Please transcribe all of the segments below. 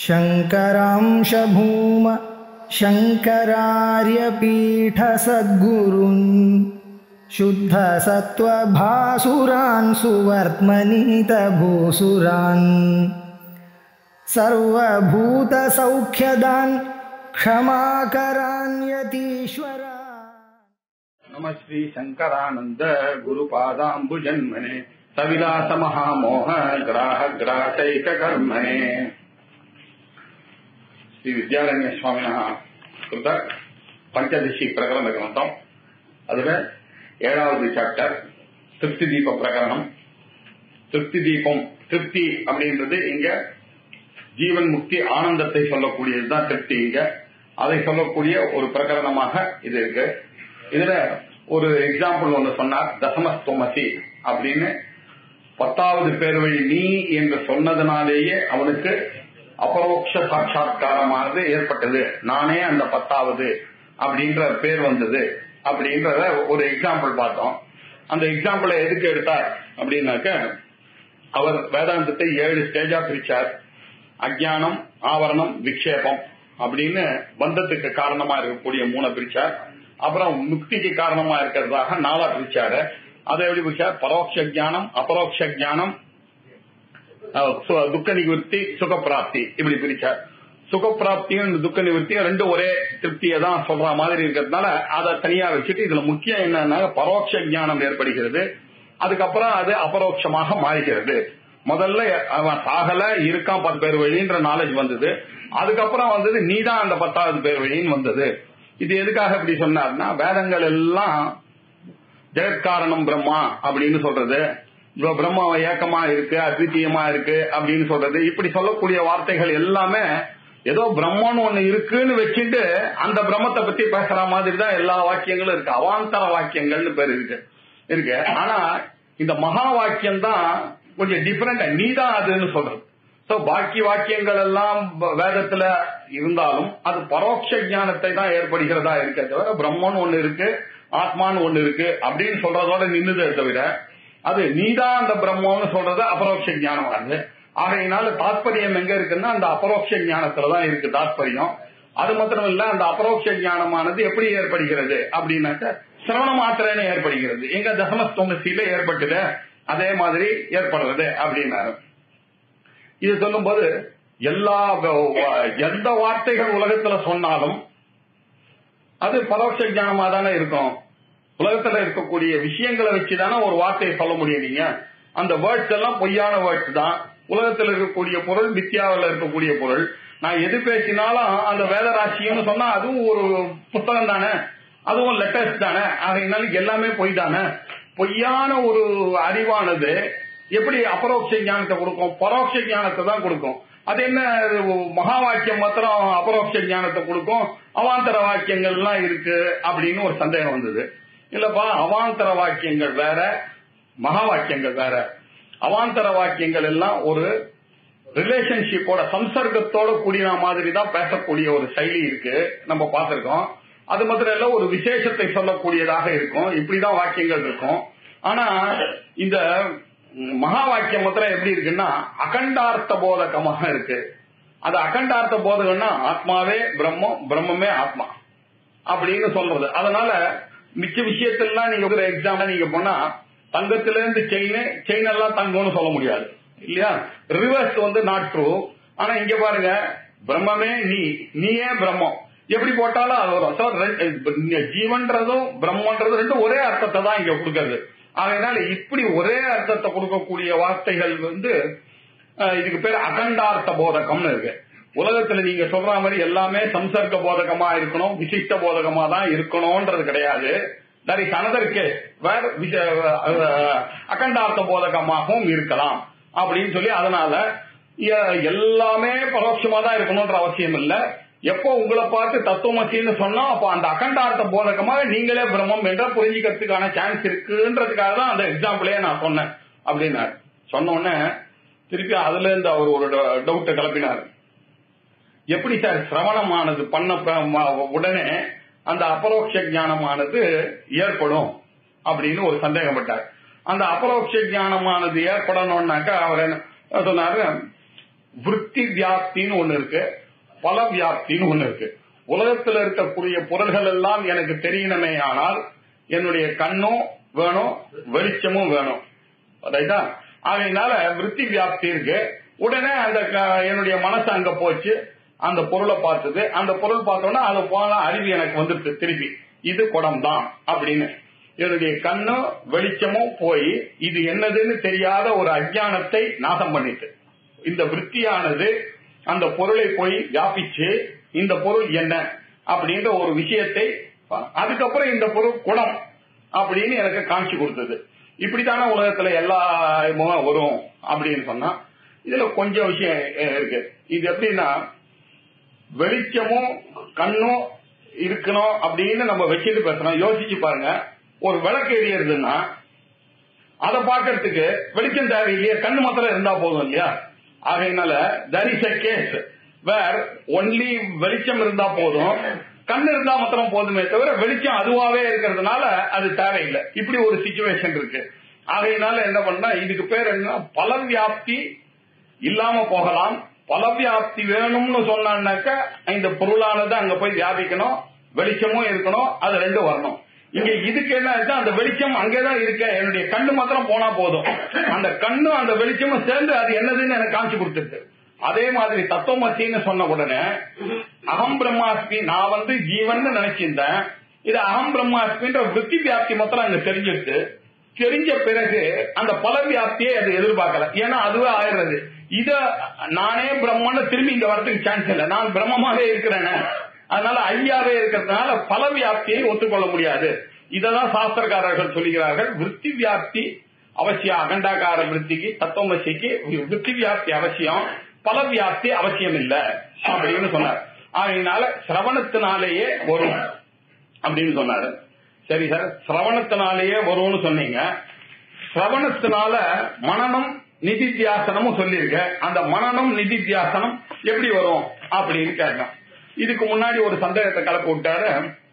शङ्करांशभूम शङ्करार्यपीठसद्गुरुन् शुद्धसत्त्वभासुरान् सुवर्त्मनीतभूसुरान् सर्वभूतसौख्यदान् क्षमाकरान्यतीश्वरा नम श्री शंकरानंद गुरुपादाम्बु जन्मने सविलास महामोह ग्राह ग्राहक कर्मणे ಶ್ರೀ ವಿದ್ಯಾರಣ್ಯ ಸ್ವಾಮಿನ ಕೃತ ಪಂಚದಶಿ ಪ್ರಕರಣ ಗ್ರಂಥம் அதுல ஏழாவது சாப்டர் திருப்தி தீப பிரகரணம் திருப்தி தீபம் திருப்தி அப்படின்றது இங்க ஜீவன் முக்தி ஆனந்தத்தை சொல்லக்கூடியதுதான் திருப்தி இங்க அதை சொல்லக்கூடிய ஒரு பிரகரணமாக இது இருக்கு இதுல ஒரு எக்ஸாம்பிள் ஒன்று சொன்னார் தசமஸ்தோமசி அப்படின்னு பத்தாவது பேர் வழி நீ என்று சொன்னதுனாலேயே அவனுக்கு அபரோக்ஷ சாட்சா்காரமானது ஏற்பட்டது நானே அந்த பத்தாவது அப்படின்ற பேர் வந்தது அப்படின்றத ஒரு எக்ஸாம்பிள் பார்த்தோம் அந்த எக்ஸாம்பிளை எதுக்கு எடுத்தார் அப்படின்னாக்க அவர் வேதாந்தத்தை ஏழு ஸ்டேஜா பிரிச்சார் அஜானம் ஆவரணம் விக்ஷேபம் அப்படின்னு பந்தத்துக்கு காரணமா இருக்கக்கூடிய மூணை பிரிச்சார் அப்புறம் முக்திக்கு காரணமா இருக்கிறதாக நாலா பிரிச்சாரு அதை எப்படி பிரிச்சார் பரோட்ச ஜானம் அபரோக்ஷ ஜானம் துக்க நிவர்த்தி சுகப்பிராப்தி இப்படி பிரிச்சார் சுகப்பிராப்தியும் துக்க நிவர்த்தியும் ரெண்டும் ஒரே திருப்தியை தான் சொல்ற மாதிரி இருக்கிறதுனால அதை தனியா வச்சுட்டு இதுல முக்கியம் என்னன்னா பரோட்ச ஜானம் ஏற்படுகிறது அதுக்கப்புறம் அது அபரோட்சமாக மாறுகிறது முதல்ல அவன் சாகல இருக்கான் பத்து பேர் வழின்ற நாலேஜ் வந்தது அதுக்கப்புறம் வந்தது நீதான் அந்த பத்தாவது பேர் வழின்னு வந்தது இது எதுக்காக இப்படி சொன்னார்னா வேதங்கள் எல்லாம் ஜெகத்காரணம் பிரம்மா அப்படின்னு சொல்றது பிரம்மா ஏக்கமா இருக்கு அத்விதீயமா இருக்கு அப்படின்னு சொல்றது இப்படி சொல்லக்கூடிய வார்த்தைகள் எல்லாமே ஏதோ பிரம்மன்னு ஒண்ணு இருக்குன்னு வச்சுட்டு அந்த பிரம்மத்தை பத்தி பேசுற மாதிரி தான் எல்லா வாக்கியங்களும் இருக்கு அவாந்தர வாக்கியங்கள்னு பேர் இருக்கு இருக்கு ஆனா இந்த மகா வாக்கியம் தான் கொஞ்சம் டிஃபரெண்ட் நீதான் அதுன்னு சொல்றது சோ பாக்கி வாக்கியங்கள் எல்லாம் வேதத்துல இருந்தாலும் அது பரோட்ச ஞானத்தை தான் ஏற்படுகிறதா இருக்க தவிர பிரம்மன் ஒண்ணு இருக்கு ஆத்மான்னு ஒண்ணு இருக்கு அப்படின்னு சொல்றதோட நின்னுதே தவிர அது நீதான் அந்த பிரம்மம்னு சொல்றது அபரோக்ஷ ஞானம் வருது ஆகையினால தாத்பரியம் எங்க இருக்குன்னா அந்த அபரோக்ஷ ஞானத்துலதான் இருக்கு தாத்பரியம் அது மாத்திரம் இல்ல அந்த அபரோக்ஷ ஞானமானது எப்படி ஏற்படுகிறது அப்படின்னாக்க சிரவண மாத்திரன்னு ஏற்படுகிறது எங்க தசமஸ்தோமசியில ஏற்பட்டது அதே மாதிரி ஏற்படுறது அப்படின்னாரு இது சொல்லும்போது எல்லா எந்த வார்த்தைகள் உலகத்துல சொன்னாலும் அது பரோட்ச ஞானமா தானே இருக்கும் உலகத்துல இருக்கக்கூடிய விஷயங்களை வச்சுதானே ஒரு வார்த்தையை சொல்ல முடியும் நீங்க அந்த வேர்ட்ஸ் எல்லாம் பொய்யான வேர்ட்ஸ் தான் உலகத்துல இருக்கக்கூடிய பொருள் மித்தியாவில் இருக்கக்கூடிய பொருள் நான் எது பேசினாலும் அந்த வேதராசின்னு சொன்னா அதுவும் ஒரு புத்தகம் தானே அதுவும் லெட்டர்ஸ் தானே ஆகையினால எல்லாமே பொய் தானே பொய்யான ஒரு அறிவானது எப்படி அபரோக்ஷ ஞானத்தை கொடுக்கும் பரோட்ச ஞானத்தை தான் கொடுக்கும் அது என்ன மகா வாக்கியம் மாத்திரம் அபரோக்ஷ ஞானத்தை கொடுக்கும் அவாந்தர வாக்கியங்கள் எல்லாம் இருக்கு அப்படின்னு ஒரு சந்தேகம் வந்தது இல்லப்பா அவாந்தர வாக்கியங்கள் வேற மகா வாக்கியங்கள் வேற அவாந்தர வாக்கியங்கள் எல்லாம் ஒரு ரிலேஷன்ஷிப்போட சம்சர்க்கத்தோட கூடிய மாதிரி தான் பேசக்கூடிய ஒரு செயலி இருக்கு நம்ம பார்த்திருக்கோம் அது மாத்திரம் இல்ல ஒரு விசேஷத்தை சொல்லக்கூடியதாக இருக்கும் இப்படிதான் வாக்கியங்கள் இருக்கும் ஆனா இந்த மகா வாக்கியம் மாத்திரம் எப்படி இருக்குன்னா அகண்டார்த்த போதகமாக இருக்கு அது அகண்டார்த்த போதகம்னா ஆத்மாவே பிரம்மம் பிரம்மமே ஆத்மா அப்படின்னு சொல்றது அதனால மிச்ச விஷயத்திலாம் நீங்க ஒரு எக்ஸாம்பிள் நீங்க போனா தங்கத்துல இருந்து செயின் செயின் எல்லாம் தங்கம்னு சொல்ல முடியாது இல்லையா ரிவர்ஸ் வந்து நாட் ட்ரூ ஆனா இங்க பாருங்க பிரம்மமே நீ நீயே பிரம்மம் எப்படி போட்டாலும் அது வரும் ஜீவன்றதும் பிரம்மன்றதும் ரெண்டும் ஒரே அர்த்தத்தை தான் இங்க கொடுக்கறது அதனால இப்படி ஒரே அர்த்தத்தை கொடுக்கக்கூடிய வார்த்தைகள் வந்து இதுக்கு பேர் அகண்டார்த்த போதகம்னு இருக்கு உலகத்துல நீங்க சொல்ற மாதிரி எல்லாமே சம்சர்க்க போதகமா இருக்கணும் விசிஷ்ட போதகமா தான் இருக்கணும்ன்றது கிடையாது தட் இஸ் அனதர் கேஸ் வேற அகண்டார்த்த போதகமாகவும் இருக்கலாம் அப்படின்னு சொல்லி அதனால எல்லாமே பரோட்சமா தான் இருக்கணும்ன்ற அவசியம் இல்ல எப்போ உங்களை பார்த்து தத்துவமசின்னு சொன்னா அப்ப அந்த அகண்டார்த்த போதகமாக நீங்களே பிரம்மம் என்ற புரிஞ்சுக்கிறதுக்கான சான்ஸ் இருக்குன்றதுக்காக தான் அந்த எக்ஸாம்பிளே நான் சொன்னேன் அப்படின்னாரு சொன்ன உடனே திருப்பி அதுல இருந்து அவர் ஒரு டவுட்டை கிளப்பினார் எப்படி சார் சிரவணமானது பண்ண உடனே அந்த அபரோக்ஷ ஞானமானது ஏற்படும் அப்படின்னு ஒரு சந்தேகப்பட்டார் அந்த அபரோக்ஷ ஞானமானது ஏற்படணும்னாக்கா அவர் என்ன சொன்னாரு விருத்தி வியாப்தின்னு ஒண்ணு இருக்கு பல வியாப்தின்னு ஒண்ணு இருக்கு உலகத்துல இருக்கக்கூடிய பொருள்கள் எல்லாம் எனக்கு தெரியணுமே ஆனால் என்னுடைய கண்ணும் வேணும் வெளிச்சமும் வேணும் ரைட்டா அதனால விருத்தி வியாப்தி இருக்கு உடனே அந்த க- என்னுடைய மனசு அங்க போச்சு அந்த பொருளை பார்த்தது அந்த பொருள் பார்த்தோன்னா அது போன அறிவு எனக்கு வந்துட்டு திருப்பி இது குடம் தான் அப்படின்னு என்னுடைய கண்ணும் வெளிச்சமும் போய் இது என்னதுன்னு தெரியாத ஒரு அஜ்ஞானத்தை நாசம் பண்ணிட்டு இந்த விருத்தியானது அந்த பொருளை போய் வியாபிச்சு இந்த பொருள் என்ன அப்படின்ற ஒரு விஷயத்தை அதுக்கப்புறம் இந்த பொருள் குடம் அப்படின்னு எனக்கு காமிச்சு கொடுத்தது இப்படித்தானே உலகத்துல எல்லா முகம் வரும் அப்படின்னு சொன்னா இதுல கொஞ்சம் விஷயம் அஹ், இருக்கு இது எப்படின்னா வெளிச்சமும் கண்ணும் இருக்கணும் அப்படின்னு நம்ம வச்சுட்டு பேசுறோம் யோசிச்சு பாருங்க ஒரு விளக்கு எரியறதுன்னா அதை பார்க்கறதுக்கு வெளிச்சம் தேவையில்லையே கண்ணு மாத்திரம் இருந்தா போதும் இல்லையா ஆகையினால there is a case where only வெளிச்சம் இருந்தா போதும் கண் இருந்தா மாத்திரம் போதுமே தவிர வெளிச்சம் அதுவாவே இருக்கிறதுனால அது தேவையில்லை இப்படி ஒரு சுச்சுவேஷன் இருக்கு ஆகையினால என்ன பண்ணா இதுக்கு பேர் என்ன பல வியாப்தி இல்லாம போகலாம் பல வியாப்தி வேணும்னு சொன்னாக்க இந்த பொருளானது அங்க போய் வியாபிக்கணும் வெளிச்சமும் இருக்கணும் அது ரெண்டும் வரணும் இங்க இதுக்கு என்ன இருக்கு அந்த வெளிச்சம் அங்கேதான் இருக்க என்னுடைய கண்ணு மாத்திரம் போனா போதும் அந்த கண்ணும் அந்த வெளிச்சமும் சேர்ந்து அது என்னதுன்னு எனக்கு காமிச்சு கொடுத்துருக்கு அதே மாதிரி தத்துவமசின்னு சொன்ன உடனே அகம் பிரம்மாஸ்மி நான் வந்து ஜீவன் நினைச்சிருந்தேன் இது அகம் பிரம்மாஸ்மின்ற விருத்தி வியாப்தி மாத்திரம் அங்க தெரிஞ்சிருக்கு தெரிஞ்ச பிறகு அந்த பல வியாப்தியை அது எதிர்பார்க்கல ஏன்னா அதுவே ஆயிடுறது இத நானே பிரம்மன்னு திரும்பி இங்க வரதுக்கு சான்ஸ் இல்லை நான் பிரம்மமாவே இருக்கிறேனே அதனால ஐயாவே இருக்கிறதுனால பல வியாப்தியை ஒத்துக்கொள்ள முடியாது இததான் சாஸ்திரக்காரர்கள் சொல்லுகிறார்கள் விருத்தி வியாப்தி அவசியம் அகண்டாகார விருத்திக்கு தத்துவமசிக்கு விருத்தி வியாப்தி அவசியம் பல வியாப்தி அவசியம் இல்ல அப்படின்னு சொன்னார் அதனால சிரவணத்தினாலேயே வரும் அப்படின்னு சொன்னாரு சரி சார் சிரவணத்தினாலேயே வரும்னு சொன்னீங்க சிரவணத்தினால மனநம் நிதித்தியாசனமும் சொல்லியிருக்க அந்த மனநம் நிதித்தியாசனம் எப்படி வரும் அப்படின்னு கேட்டேன் இதுக்கு முன்னாடி ஒரு சந்தேகத்தை கலப்பி விட்டாரு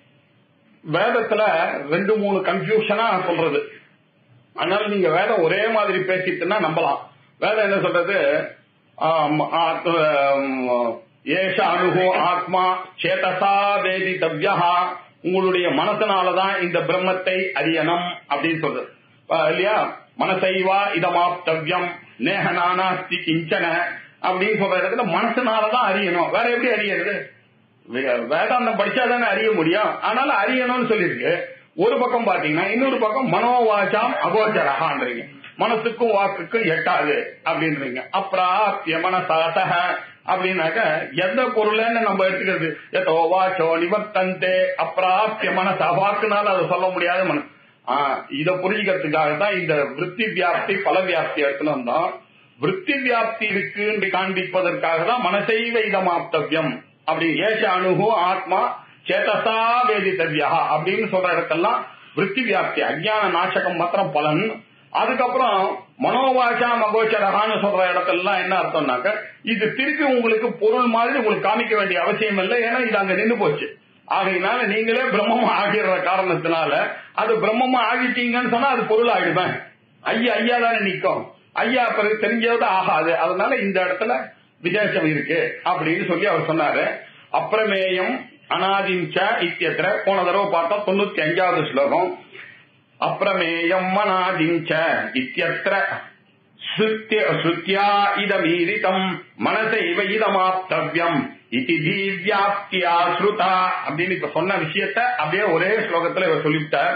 வேதத்துல ரெண்டு மூணு கன்ஃபியூஷனா சொல்றது அதனால நீங்க வேதம் ஒரே மாதிரி பேசிட்டுன்னா நம்பலாம் வேதம் என்ன சொல்றது ஆம், ஆத்- ஆம், ஏஷ அணுகோ ஆத்மா சேதசா வேதி தவ்யா உங்களுடைய மனசனாலதான் இந்த பிரம்மத்தை அறியணும் அப்படின்னு சொல்றது ஆ, இல்லையா மனசைவா இதமாப்தவ்யம் நேக நானாஸ்தி கிஞ்சன அப்படின்னு சொல்ற இடத்துல மனசனாலதான் அறியணும் வேற எப்படி அறியறது வே- வேதாந்தம் படிச்சாதானே அறிய முடியும் அதனால அறியணும்னு சொல்லியிருக்கு ஒரு பக்கம் பாத்தீங்கன்னா இன்னொரு பக்கம் மனோவாச்சாம் அகோச்சரகான்றீங்க மனசுக்கும் வாக்குக்கும் எட்டாது அப்படின்றீங்க அப்பிராப்திய மனசாசக அப்படின்னாக்க எந்த பொருள்னு நம்ம எடுத்துக்கிறது எதோ வாச்சோ நிவர்த்தந்தே அப்பிராப்திய மனச வாக்குனால அதை சொல்ல முடியாத மனசு ஆஹ் இத புரிஞ்சுக்கிறதுக்காக தான் இந்த விருத்தி வியாப்தி பல வியாப்தி எடுத்துன்னு வந்தோம் விருத்தி வியாப்தி இருக்குன்னு காண்பிப்பதற்காக தான் மனசைவ இதமாப்தவ்யம் அப்படி ஏஷ அணுகு ஆத்மா சேதசா வேதித்தவ்யா அப்படின்னு சொல்ற இடத்தெல்லாம் விருத்தி வியாப்தி அஜ்ஞான நாசகம் மாத்திரம் பலன் அதுக்கப்புறம் மனோவாச்சா மகோச்சரகான்னு சொல்ற இடத்தெல்லாம் என்ன அர்த்தம்னாக்க இது திருப்பி உங்களுக்கு பொருள் மாதிரி உங்களுக்கு காமிக்க வேண்டிய அவசியம் இல்லை ஏன்னா இது அங்க நின்று போச்சு ஆகையினால நீங்களே பிரம்மமா ஆகிற காரணத்தினால அது பிரம்மமா ஆகிட்டீங்கன்னு சொன்னா அது பொருள் ஆகிடுவேன் ஐயா ஐயா தானே நிக்கும் ஐயா பிறகு தெரிஞ்சது ஆகாது அதனால இந்த இடத்துல விசேஷம் இருக்கு அப்படின்னு சொல்லி அவர் சொன்னாரு அப்பிரமேயம் அனாதிஞ்ச இத்தியத்திர போன தடவை பார்த்தோம் தொண்ணூத்தி அஞ்சாவது ஸ்லோகம் அப்பிரமேயம் அனாதிஞ்ச இத்தியத்திர ஸ்ருத்ய ஸ்ருத்யா இதமீரிதம் மனசைவ இதமாப்தவ்யம் இதி தீவியாப்தியா ஸ்ருதா அப்படின்னு இப்ப சொன்ன விஷயத்த அப்படியே ஒரே ஸ்லோகத்துல இவர் சொல்லிவிட்டார்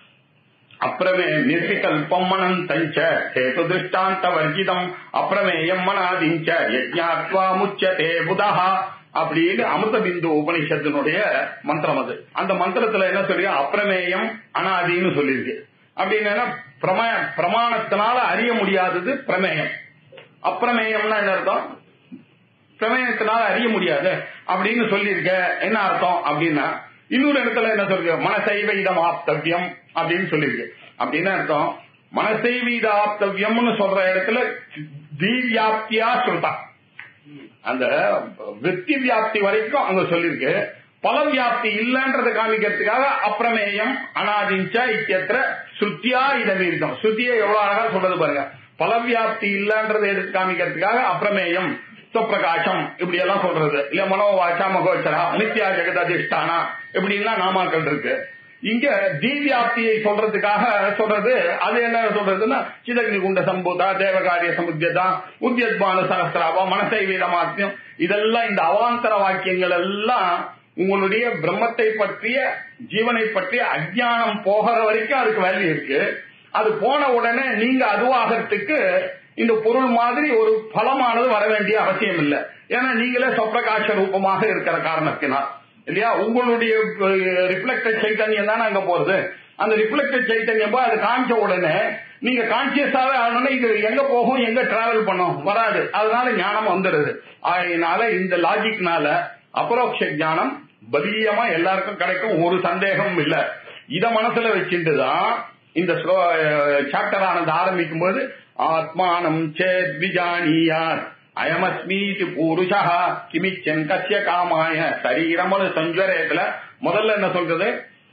அப்பிரமே நிர்விகல்பம் மனந்தஞ்ச சேது திருஷ்டாந்த வர்ஜிதம் அப்பிரமேயம் மனாதிஞ்ச யஜ்ஞாத்வா முச்சதே புதஹா அப்படின்னு அமிர்த பிந்து உபனிஷத்தினுடைய மந்திரம் அது அந்த மந்திரத்துல என்ன சொல்லி அப்பிரமேயம் அனாதின்னு சொல்லியிருக்கு அப்படின்னா பிரம பிரமாணத்தினால அறிய முடியாதது பிரமேயம் அப்பிரமேயம்னா என்ன அர்த்தம் பிரமேயத்தினால அறிய முடியாது அப்படின்னு சொல்லியிருக்க என்ன அர்த்தம் அப்படின்னா இன்னொரு இடத்துல என்ன சொல்றது மனசைவீதம் ஆப்தவ்யம் அப்படின்னு சொல்லியிருக்கு அப்படின்னு அர்த்தம் மனசைவீதாப்தவ்யம்னு சொல்ற இடத்துல தீவியாப்தியா சொல்றா அந்த விருத்தி வியாப்தி வரைக்கும் அங்க சொல்லியிருக்கு பல வியாப்தி இல்லன்றதை காமிக்கிறதுக்காக அப்பிரமேயம் அனாதிஞ்ச இத்தியத்திர ஸ்ருத்தியா இதமீரிதம் ஸ்ருதியை எவ்வளவு அழகா சொல்றது பாருங்க பல வியாப்தி இல்லன்றதை எடுத்து காமிக்கிறதுக்காக அப்பிரமேயம் சுப்பிரகாசம் இப்படி எல்லாம் சொல்றது இல்ல மனோவாச்சா மகோச்சரா நித்யா ஜெகததிஷ்டானா இப்படின்லாம் நாமாக்கள் இருக்கு இங்க தீவியாப்தியை சொல்றதுக்காக சொல்றது அது என்ன சொல்றதுன்னா சிதக்னி குண்ட சம்பூதா தேவகாரிய சமுத்தியதா உத்தியத்பானு சகசிராபா மனசை வீரமாத்தியம் இதெல்லாம் இந்த அவாந்தர வாக்கியங்கள் எல்லாம் உங்களுடைய பிரம்மத்தை பற்றிய ஜீவனை பற்றிய அஜ்ஞானம் போகிற வரைக்கும் அதுக்கு வேல்யூ இருக்கு அது போன உடனே நீங்க அதுவாகிறதுக்கு இந்த பொருள் மாதிரி ஒரு பலமானது வர வேண்டிய அவசியம் இல்லை ஏன்னா நீங்களே சொப்பிரகாச ரூபமாக இருக்கிற காரணத்தினால் இல்லையா உங்களுடைய ரிஃப்ளெக்டட் சைத்தன்யம் தானே அங்க போறது அந்த ரிஃப்ளெக்டட் சைத்தன்யம் போய் அது காமிச்ச உடனே நீங்க கான்சியஸாவே ஆகணும்னா இது எங்க போகும் எங்க டிராவல் பண்ணும் வராது அதனால ஞானம் வந்துடுது அதனால இந்த லாஜிக்னால அபரோக்ஷ ஞானம் பலியமா எல்லாருக்கும் கிடைக்கும் ஒரு சந்தேகமும் இல்ல இத மனசுல வச்சுட்டு தான் இந்த சாப்டர் ஆனது ஆரம்பிக்கும் போது ஆத்மானம் சேத் விஜானியார் அயமஸ்மீதி பூருஷா கிமிச்சன் கசிய காமாய சரீரமனு சஞ்சுவரேத்துல முதல்ல என்ன சொல்றது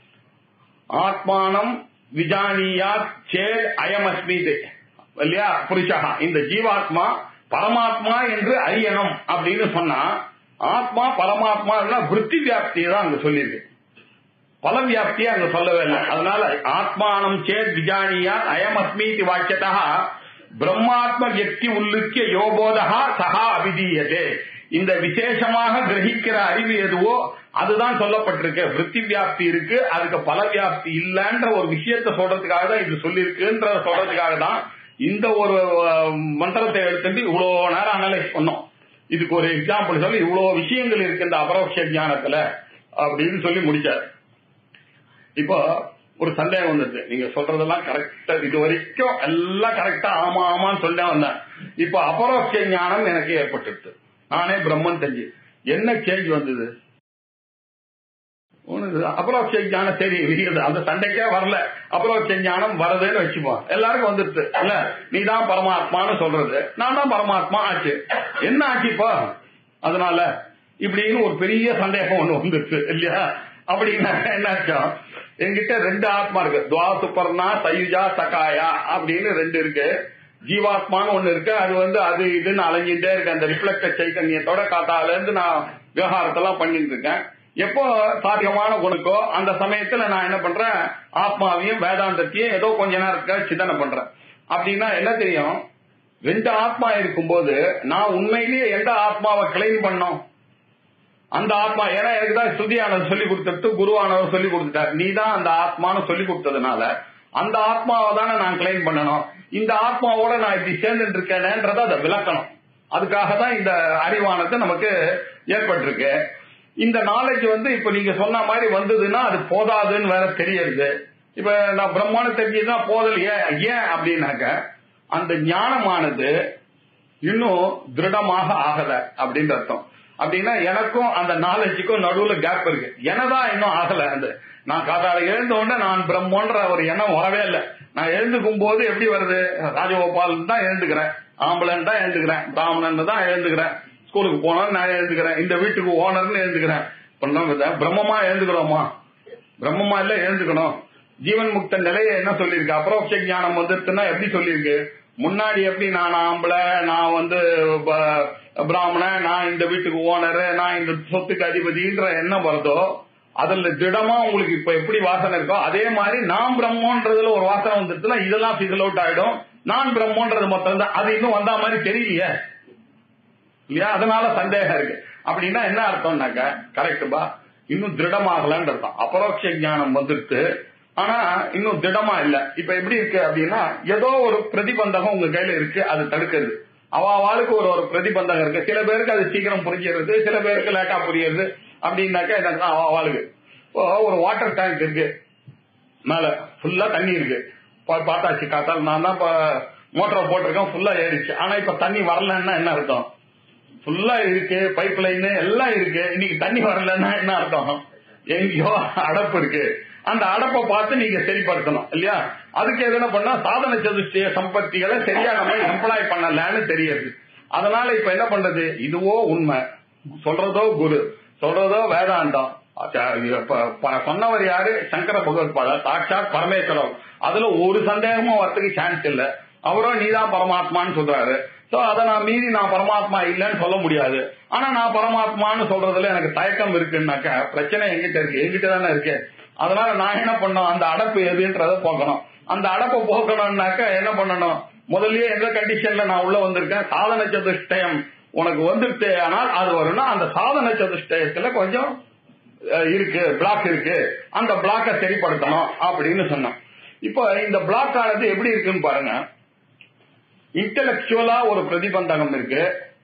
ஆத்மானம் விஜானியாத் சேத் அயமஸ்மீது இல்லையா புருஷா இந்த ஜீவாத்மா பரமாத்மா என்று அறியணும் அப்படின்னு சொன்னா ஆத்மா பரமாத்மா விற்பி வியாப்தியை தான் அங்க சொல்லியிருக்கு பல வியாப்தியை அங்க சொல்லவே இல்லை அதனால ஆத்மானம் சேத் விஜானியா அயமஸ்மீதி வாக்கியதா பிரம்மாத்ம வியக்தி உள்ளுக்கிய யோபோதகா சகா அபிதீயதே இந்த விசேஷமாக கிரகிக்கிற அறிவு எதுவோ அதுதான் சொல்லப்பட்டிருக்கு விற்பி வியாப்தி இருக்கு அதுக்கு பல வியாப்தி இல்லன்ற ஒரு விஷயத்த சொல்றதுக்காக தான் இது சொல்லியிருக்குன்ற சொல்றதுக்காக தான் இந்த ஒரு மந்திரத்தை எடுத்துட்டு இவ்வளவு நேரம் அனலைஸ் பண்ணோம் இதுக்கு ஒரு எக்ஸாம்பிள் சொல்லி இவ்வளவு விஷயங்கள் இருக்கு இந்த அபரோக்ஷ ஞானத்துல அப்படின்னு சொல்லி முடிச்சார் இப்போ ஒரு சந்தேகம் வந்தது நீங்க சொல்றதெல்லாம் கரெக்டா இது வரைக்கும் எல்லாம் கரெக்டா ஆமா ஆமான்னு சொல்ல வந்தேன் இப்போ அபரோக்ஷ ஞானம் எனக்கு ஏற்பட்டுருது நானே பிரம்மன் தெரிஞ்சு என்ன சேஞ்ச் வந்தது அபரோக்ஷ ஞானம் சரி விரியுது அந்த சண்டைக்கே வரல அபரோக்ஷ ஞானம் வரதுன்னு வச்சுப்போம் எல்லாருக்கும் வந்துருது இல்ல நீ தான் பரமாத்மான்னு சொல்றது நான் தான் பரமாத்மா ஆச்சு என்ன ஆச்சு இப்போ அதனால இப்படின்னு ஒரு பெரிய சந்தேகம் ஒண்ணு வந்துருச்சு இல்லையா அப்படின்னா என்னாச்சோ என்கிட்ட ரெண்டு ஆத்மா இருக்கு துவா சுப்பர்ணா சயுஜா சகாயா அப்படின்னு ரெண்டு இருக்கு ஜீவாத்மான்னு ஒண்ணு இருக்கு அது வந்து அது இதுன்னு அலைஞ்சிட்டே இருக்கு அந்த ரிஃப்ளெக்டட் சைத்தன்யத்தோட காத்தால இருந்து நான் விவகாரத்தெல்லாம் பண்ணிட்டு இருக்கேன் எப்போ சாத்தியமான குணுக்கோ அந்த சமயத்துல நான் என்ன பண்றேன் ஆத்மாவையும் வேதாந்தத்தையும் ஏதோ கொஞ்ச நேரத்துக்கு சிந்தனை பண்றேன் அப்படின்னா என்ன தெரியும் ரெண்டு ஆத்மா இருக்கும்போது நான் உண்மையிலேயே எந்த ஆத்மாவை கிளைம் பண்ணோம் அந்த ஆத்மா ஏன்னா எனக்கு தான் ஸ்ருதியானவர் சொல்லி கொடுத்துட்டு குருவானவர் சொல்லி கொடுத்துட்டார் நீ தான் அந்த ஆத்மான்னு சொல்லி கொடுத்ததுனால அந்த ஆத்மாவை தானே நான் கிளைம் பண்ணணும் இந்த ஆத்மாவோட நான் இப்படி சேர்ந்துட்டு இருக்கேனேன்றத அதை விளக்கணும் அதுக்காக தான் இந்த அறிவானது நமக்கு ஏற்பட்டிருக்கு இந்த நாலேஜ் வந்து இப்ப நீங்க சொன்ன மாதிரி வந்ததுன்னா அது போதாதுன்னு வேற தெரியுது இப்ப நான் பிரம்மாண்ட தெரிஞ்சதுன்னா போதல் ஏன் ஏன் அப்படின்னாக்க அந்த ஞானமானது இன்னும் திருடமாக ஆகல அப்படின்னு அர்த்தம் அப்படின்னா எனக்கும் அந்த நாலேஜுக்கும் நடுவுல கேப் இருக்கு எனதான் இன்னும் ஆகல அந்த நான் காதால எழுந்த உடனே நான் பிரம்மன்ற ஒரு எண்ணம் வரவே இல்லை நான் எழுந்துக்கும் போது எப்படி வருது ராஜகோபால் தான் எழுந்துக்கிறேன் ஆம்பளன் தான் எழுந்துக்கிறேன் பிராமணன் தான் எழுந்துக்கிறேன் ஸ்கூலுக்கு போனோம் நான் எழுந்துக்கிறேன் இந்த வீட்டுக்கு ஓனர்னு எழுந்துக்கிறேன் பிரம்மமா எழுந்துக்கிறோமா பிரம்மமா இல்ல எழுந்துக்கணும் ஜீவன் முக்த நிலையை என்ன சொல்லியிருக்கு அபரோக்ஷ ஞானம் வந்துருச்சுன்னா எப்படி சொல்லியிருக்கு முன்னாடி எப்படி நான் ஆம்பளை நான் வந்து பிராமணன் நான் இந்த வீட்டுக்கு ஓனரு நான் இந்த சொத்துக்கு அதிபதின்ற எண்ணம் வருதோ அதுல திடமா உங்களுக்கு இப்ப எப்படி வாசனை இருக்கோ அதே மாதிரி நான் பிரம்மன்றதுல ஒரு வாசனை வந்துருச்சுன்னா இதெல்லாம் பிசில் அவுட் ஆயிடும் நான் பிரம்மன்றது மொத்தம் தான் அது இன்னும் வந்தா மாதிரி தெரியலையே இல்லையா அதனால சந்தேகம் இருக்கு அப்படின்னா என்ன அர்த்தம்னாக்க கரெக்டுபா இன்னும் திருடமாகலன்னு அர்த்தம் அபரோக்ஷ ஞானம் வந்துட்டு ஆனா இன்னும் திடமா இல்ல இப்ப எப்படி இருக்கு அப்படின்னா ஏதோ ஒரு பிரதிபந்தகம் உங்க கையில இருக்கு அது தடுக்கிறது அவாளுக்கு ஒரு ஒரு பிரதிபந்தகம் இருக்கு சில பேருக்கு அது சீக்கிரம் புரிஞ்சிருது சில பேருக்கு லேட்டா புரியுது அப்படின்னாக்கா இதான் அவாளுக்கு இப்போ ஒரு வாட்டர் டேங்க் இருக்கு மேல ஃபுல்லா தண்ணி இருக்கு பார்த்தாச்சு காத்தால் நான் தான் இப்ப மோட்டரை போட்டிருக்கேன் ஃபுல்லா ஏறிச்சு ஆனா இப்ப தண்ணி வரலன்னா என்ன அர்த்தம் ஃபுல்லா இருக்கு பைப் லைன் எல்லாம் இருக்கு இன்னைக்கு தண்ணி வரலன்னா என்ன அர்த்தம் எங்கேயோ அடப்பு இருக்கு அந்த அடப்பை பார்த்து நீங்க சரிப்படுத்தணும் இல்லையா அதுக்கு எதுனா பண்ணா சாதன சதுஷ்டிய சம்பத்திகளை சரியா நம்ம எம்ப்ளாய் பண்ணலன்னு தெரியுது அதனால இப்ப என்ன பண்றது இதுவோ உண்மை சொல்றதோ குரு சொல்றதோ வேதாந்தம் சொன்னவர் யாரு சங்கர பகவத்பாதர் சாட்சாத் பரமேஸ்வரம் அதுல ஒரு சந்தேகமும் வரத்துக்கு சான்ஸ் இல்ல அவரும் நீதான் பரமாத்மான்னு சொல்றாரு சோ அதை நான் மீறி நான் பரமாத்மா இல்லைன்னு சொல்ல முடியாது ஆனா நான் பரமாத்மான்னு சொல்றதுல எனக்கு தயக்கம் இருக்குன்னாக்க பிரச்சனை எங்கிட்ட இருக்கு எங்கிட்ட தானே இருக்கு அதனால நான் என்ன பண்ணணும் அந்த அடப்பு எதுன்றத போக்கணும் அந்த அடப்பை போக்கணும்னாக்க என்ன பண்ணணும் முதல்லயே எந்த கண்டிஷன்ல நான் உள்ள வந்திருக்கேன் சாதன சதுஷ்டயம் உனக்கு வந்துருச்சு ஆனால் அது வரும்னா அந்த சாதன சதுஷ்டயத்துல கொஞ்சம் அஹ், இருக்கு பிளாக் இருக்கு அந்த பிளாக்கை சரிப்படுத்தணும் அப்படின்னு சொன்னோம் இப்போ இந்த பிளாக் ஆனது எப்படி இருக்குன்னு பாருங்க இன்டலெக்சுவலா ஒரு பிரதிபந்தகம் இருக்கு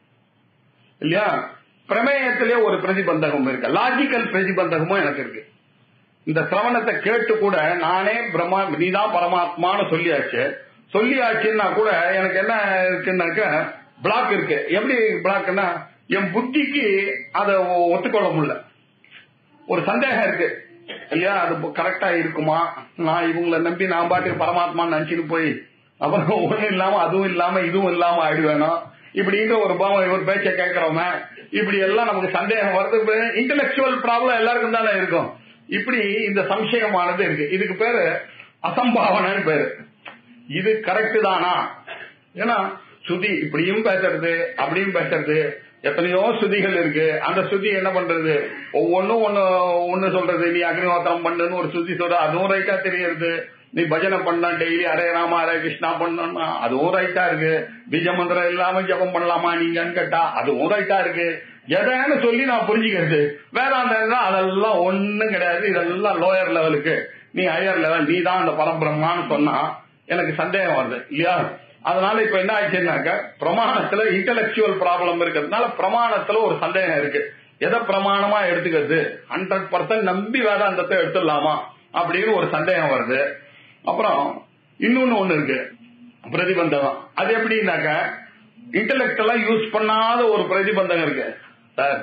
இல்லையா பிரமேயத்திலே ஒரு பிரதிபந்தகம் இருக்கு லாஜிக்கல் பிரதிபந்தகமும் எனக்கு இருக்கு இந்த சிரவணத்தை கேட்டு கூட நானே பிரம்மா நீதான் பரமாத்மான்னு சொல்லியாச்சு சொல்லியாச்சுன்னா கூட எனக்கு என்ன இருக்குன்னாக்க பிளாக் இருக்கு எப்படி பிளாக்னா என் புத்திக்கு அதை ஒத்துக்கொள்ள முடியல ஒரு சந்தேகம் இருக்கு இல்லையா அது கரெக்டா இருக்குமா நான் இவங்களை நம்பி நான் பாட்டுக்கு பரமாத்மா நினைச்சிட்டு போய் அப்புறம் ஒண்ணும் இல்லாம அதுவும் இல்லாம இதுவும் இல்லாம ஆயிடுவேணும் இப்படின்ற ஒரு பாவம் ஒரு பேச்சை கேட்கிறோமே இப்படி எல்லாம் நமக்கு சந்தேகம் வருது இன்டலெக்சுவல் ப்ராப்ளம் எல்லாருக்கும் தானே இருக்கும் இப்படி இந்த சம்சயமானது இருக்கு இதுக்கு பேரு அசம்பாவனைன்னு பேரு இது கரெக்ட் தானா ஏன்னா சுதி இப்படியும் பேசுறது அப்படியும் பேசுறது எத்தனையோ சுதிகள் இருக்கு அந்த சுதி என்ன பண்றது ஒவ்வொன்னும் ஒண்ணு ஒண்ணு சொல்றது நீ அக்னிஹோத்திரம் பண்ணுன்னு ஒரு சுதி சொல்ற அதுவும் ரைட்டா தெரியுது நீ பஜனை பண்ணா டெய்லி ஹரே ராமா ஹரே கிருஷ்ணா பண்ணா அதுவும் ரைட்டா இருக்கு பீஜ மந்திரம் இல்லாம ஜபம் பண்ணலாமா நீங்கன்னு கேட்டா அதுவும் ரைட்டா இருக்கு எதைன்னு சொல்லி நான் புரிஞ்சுக்கிறது வேதாந்தம் தான் அதெல்லாம் ஒண்ணும் கிடையாது இதெல்லாம் லோயர் லெவலுக்கு நீ ஹையர் லெவல் நீ தான் அந்த பரம்பிரம்மான்னு சொன்னா எனக்கு சந்தேகம் வருது இல்லையா அதனால இப்ப என்ன ஆச்சுன்னாக்க பிரமாணத்துல இன்டலெக்சுவல் ப்ராப்ளம் இருக்கிறதுனால பிரமாணத்துல ஒரு சந்தேகம் இருக்கு எதை பிரமாணமா எடுத்துக்கிறது ஹண்ட்ரட் பர்சன்ட் நம்பி வேதாந்தத்தை எடுத்துடலாமா அப்படின்னு ஒரு சந்தேகம் வருது அப்புறம் இன்னொன்னு ஒண்ணு இருக்கு பிரதிபந்தகம் அது எப்படின்னாக்க இன்டலெக்டெல்லாம் யூஸ் பண்ணாத ஒரு பிரதிபந்தகம் இருக்கு சார்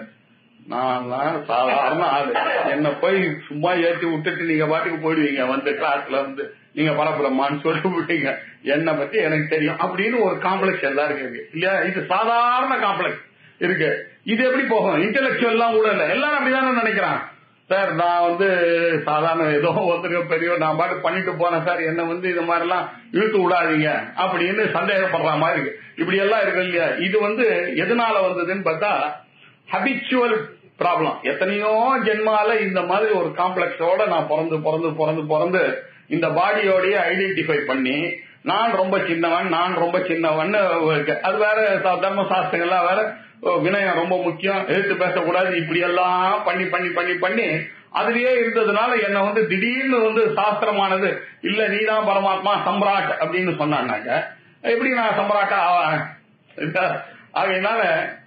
நான் சாதாரண ஆளு என்ன போய் சும்மா ஏற்றி விட்டுட்டு நீங்க பாட்டுக்கு போயிடுவீங்க வந்து கிளாஸ்ல வந்து நீங்க பரப்புறமான்னு சொல்லி விட்டீங்க என்னை பத்தி எனக்கு தெரியும் அப்படின்னு ஒரு காம்ப்ளெக்ஸ் எல்லாருக்கும் இருக்கு இல்லையா இது சாதாரண காம்ப்ளெக்ஸ் இருக்கு இது எப்படி போகும் இன்டெலெக்சுவல் எல்லாம் கூட இல்ல எல்லாரும் அப்படிதானே நினைக்கிறான் சார் நான் வந்து சாதாரண ஏதோ ஒருத்தருக்கு பெரிய நான் பாட்டு பண்ணிட்டு போனேன் சார் என்ன வந்து இது மாதிரி எல்லாம் இழுத்து விடாதீங்க அப்படின்னு சந்தேகப்படுற மாதிரி இருக்கு இப்படி எல்லாம் இருக்கு இல்லையா இது வந்து எதனால வந்ததுன்னு பார்த்தா ஹபிச்சுவல் ப்ராப்ளம் எத்தனையோ ஜென்மால இந்த மாதிரி ஒரு காம்ப்ளெக்ஸோட நான் பிறந்து பிறந்து பிறந்து பிறந்து இந்த பாடியோடய ஐடென்டிஃபை பண்ணி நான் ரொம்ப சின்னவன் நான் ரொம்ப சின்னவன் இருக்கு. அது வேற ச- தர்ம சாஸ்திரங்கள்லாம் வேற ஓ, வினயம் ரொம்ப முக்கியம் எழுத்து பேசக்கூடாது இப்படி எல்லாம் பண்ணி பண்ணி பண்ணி பண்ணி அதுலயே இருந்ததுனால என்ன வந்து திடீர்னு வந்து சாஸ்திரமானது இல்ல நீதான் பரமாத்மா சம்ராட் அப்படின்னு சொன்னாங்க எப்படி நான் சம்ராட்டா ஆவேன் இல்ல? ஆகையினால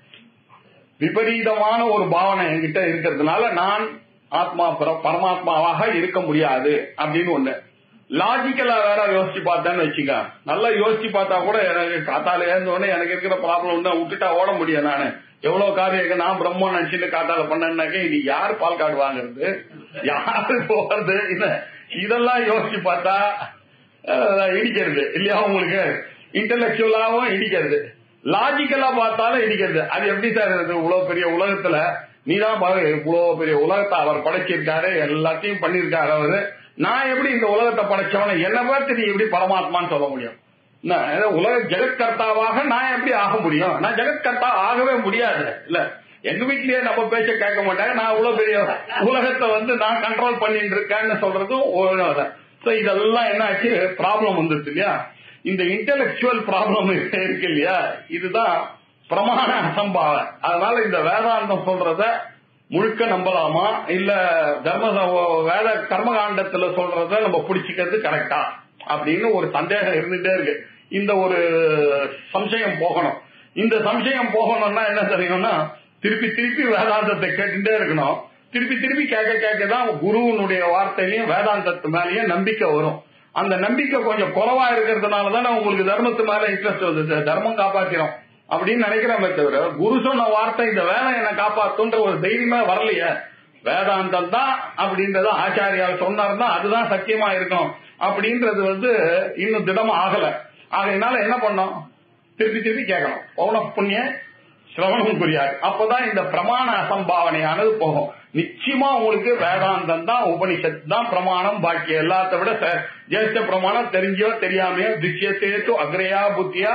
விபரீதமான ஒரு பாவனை என்கிட்ட இருக்கிறதுனால நான் ஆத்மா பர- பரமாத்மாவாக இருக்க முடியாது அப்படின்னு ஒண்ணு லாஜிக்கலா வேற யோசிச்சு பார்த்தேன்னு வச்சுக்க நல்லா யோசிச்சு பார்த்தா கூட எனக்கு காத்தால ஏந்த உடனே எனக்கு இருக்கிற ப்ராப்ளம் தான் விட்டுட்டா ஓட முடியும் நானு எவ்வளவு காரியம் இருக்கு நான் பிரம்மன் நினைச்சுட்டு காத்தால பண்ணேன்னாக்க இது யார் பால் கார்டு வாங்குறது யாரு போறது இல்ல இதெல்லாம் யோசிச்சு பார்த்தா அஹ், இடிக்கிறது இல்லையா உங்களுக்கு இன்டலெக்சுவலாவும் இடிக்கிறது லாஜிக்கலா பார்த்தாலும் இடிக்கிறது அது எப்படி சார் இருக்கு இவ்வளவு பெரிய உலகத்துல நீதான் பாரு இவ்வளவு பெரிய உலகத்தை அவர் படைச்சிருக்காரு எல்லாத்தையும் பண்ணிருக்காரு அவரு நான் எப்படி இந்த உலகத்தை படைச்சவன என்ன பார்த்து நீ எப்படி பரமாத்மான்னு சொல்ல முடியும் என்ன, ஏதோ உலக ஜெகத்கர்த்தாவாக நான் எப்படி ஆக முடியும் நான் ஜெகத்கர்த்தா ஆகவே முடியாது இல்ல எங்க வீட்லயே நம்ம பேச்ச கேட்க மாட்டாங்க நான் இவ்வளவு பெரிய உலகத்தை வந்து நான் கண்ட்ரோல் பண்ணிட்டு இருக்கேன்னு சொல்றதும் சோ இதெல்லாம் என்ன ஆச்சு ப்ராப்ளம் வந்துருச்சு இல்லையா இந்த இன்டெலெக்சுவல் ப்ராப்ளம் இருக்கு இல்லையா இதுதான் பிரமாண அசம்பாவ அதனால இந்த வேதாந்தம் சொல்றத முழுக்க நம்பலாமா இல்ல தர்ம வேத கர்மகாண்டத்துல சொல்றத நம்ம பிடிச்சிக்கிறது கரெக்டா அப்படின்னு ஒரு சந்தேகம் இருந்துட்டே இருக்கு இந்த ஒரு சம்சயம் போகணும் இந்த சம்சயம் போகணும்னா என்ன தெரியும்னா திருப்பி திருப்பி வேதாந்தத்தை கேட்டுட்டே இருக்கணும் திருப்பி திருப்பி கேட்க கேட்க தான் குருவனுடைய வார்த்தையிலையும் வேதாந்தத்து மேலேயும் நம்பிக்கை வரும் அந்த நம்பிக்கை கொஞ்சம் குறைவா இருக்கிறதுனால தானே உங்களுக்கு தர்மத்து மேல இன்ட்ரெஸ்ட் வந்தது தர்மம் காப்பாத்திரும் அப்படின்னு நினைக்கிறோமே தவிர குரு சொன்ன வார்த்தை இந்த வேலை என்னை காப்பாத்துன்ற ஒரு தைரியமே வரலையே வேதாந்தம் தான் அப்படின்றத ஆச்சாரியார் சொன்னாருன்னா அதுதான் சத்தியமா இருக்கும் அப்படின்றது வந்து இன்னும் திடமா ஆகல ஆகையினால என்ன பண்ணோம் திருப்பி திருப்பி கேட்கணும் பௌன புண்ணிய சிரவணம் புரியாது அப்பதான் இந்த பிரமாண அசம்பாவனையானது போகும் நிச்சயமா உங்களுக்கு வேதாந்தம் தான் உபனிஷத் தான் பிரமாணம் பாக்கி எல்லாத்த விட ச- ஜேஷ்ட பிரமாணம் தெரிஞ்சோ தெரியாமையோ திஷ்யத்தேத்து அக்ரையா புத்தியா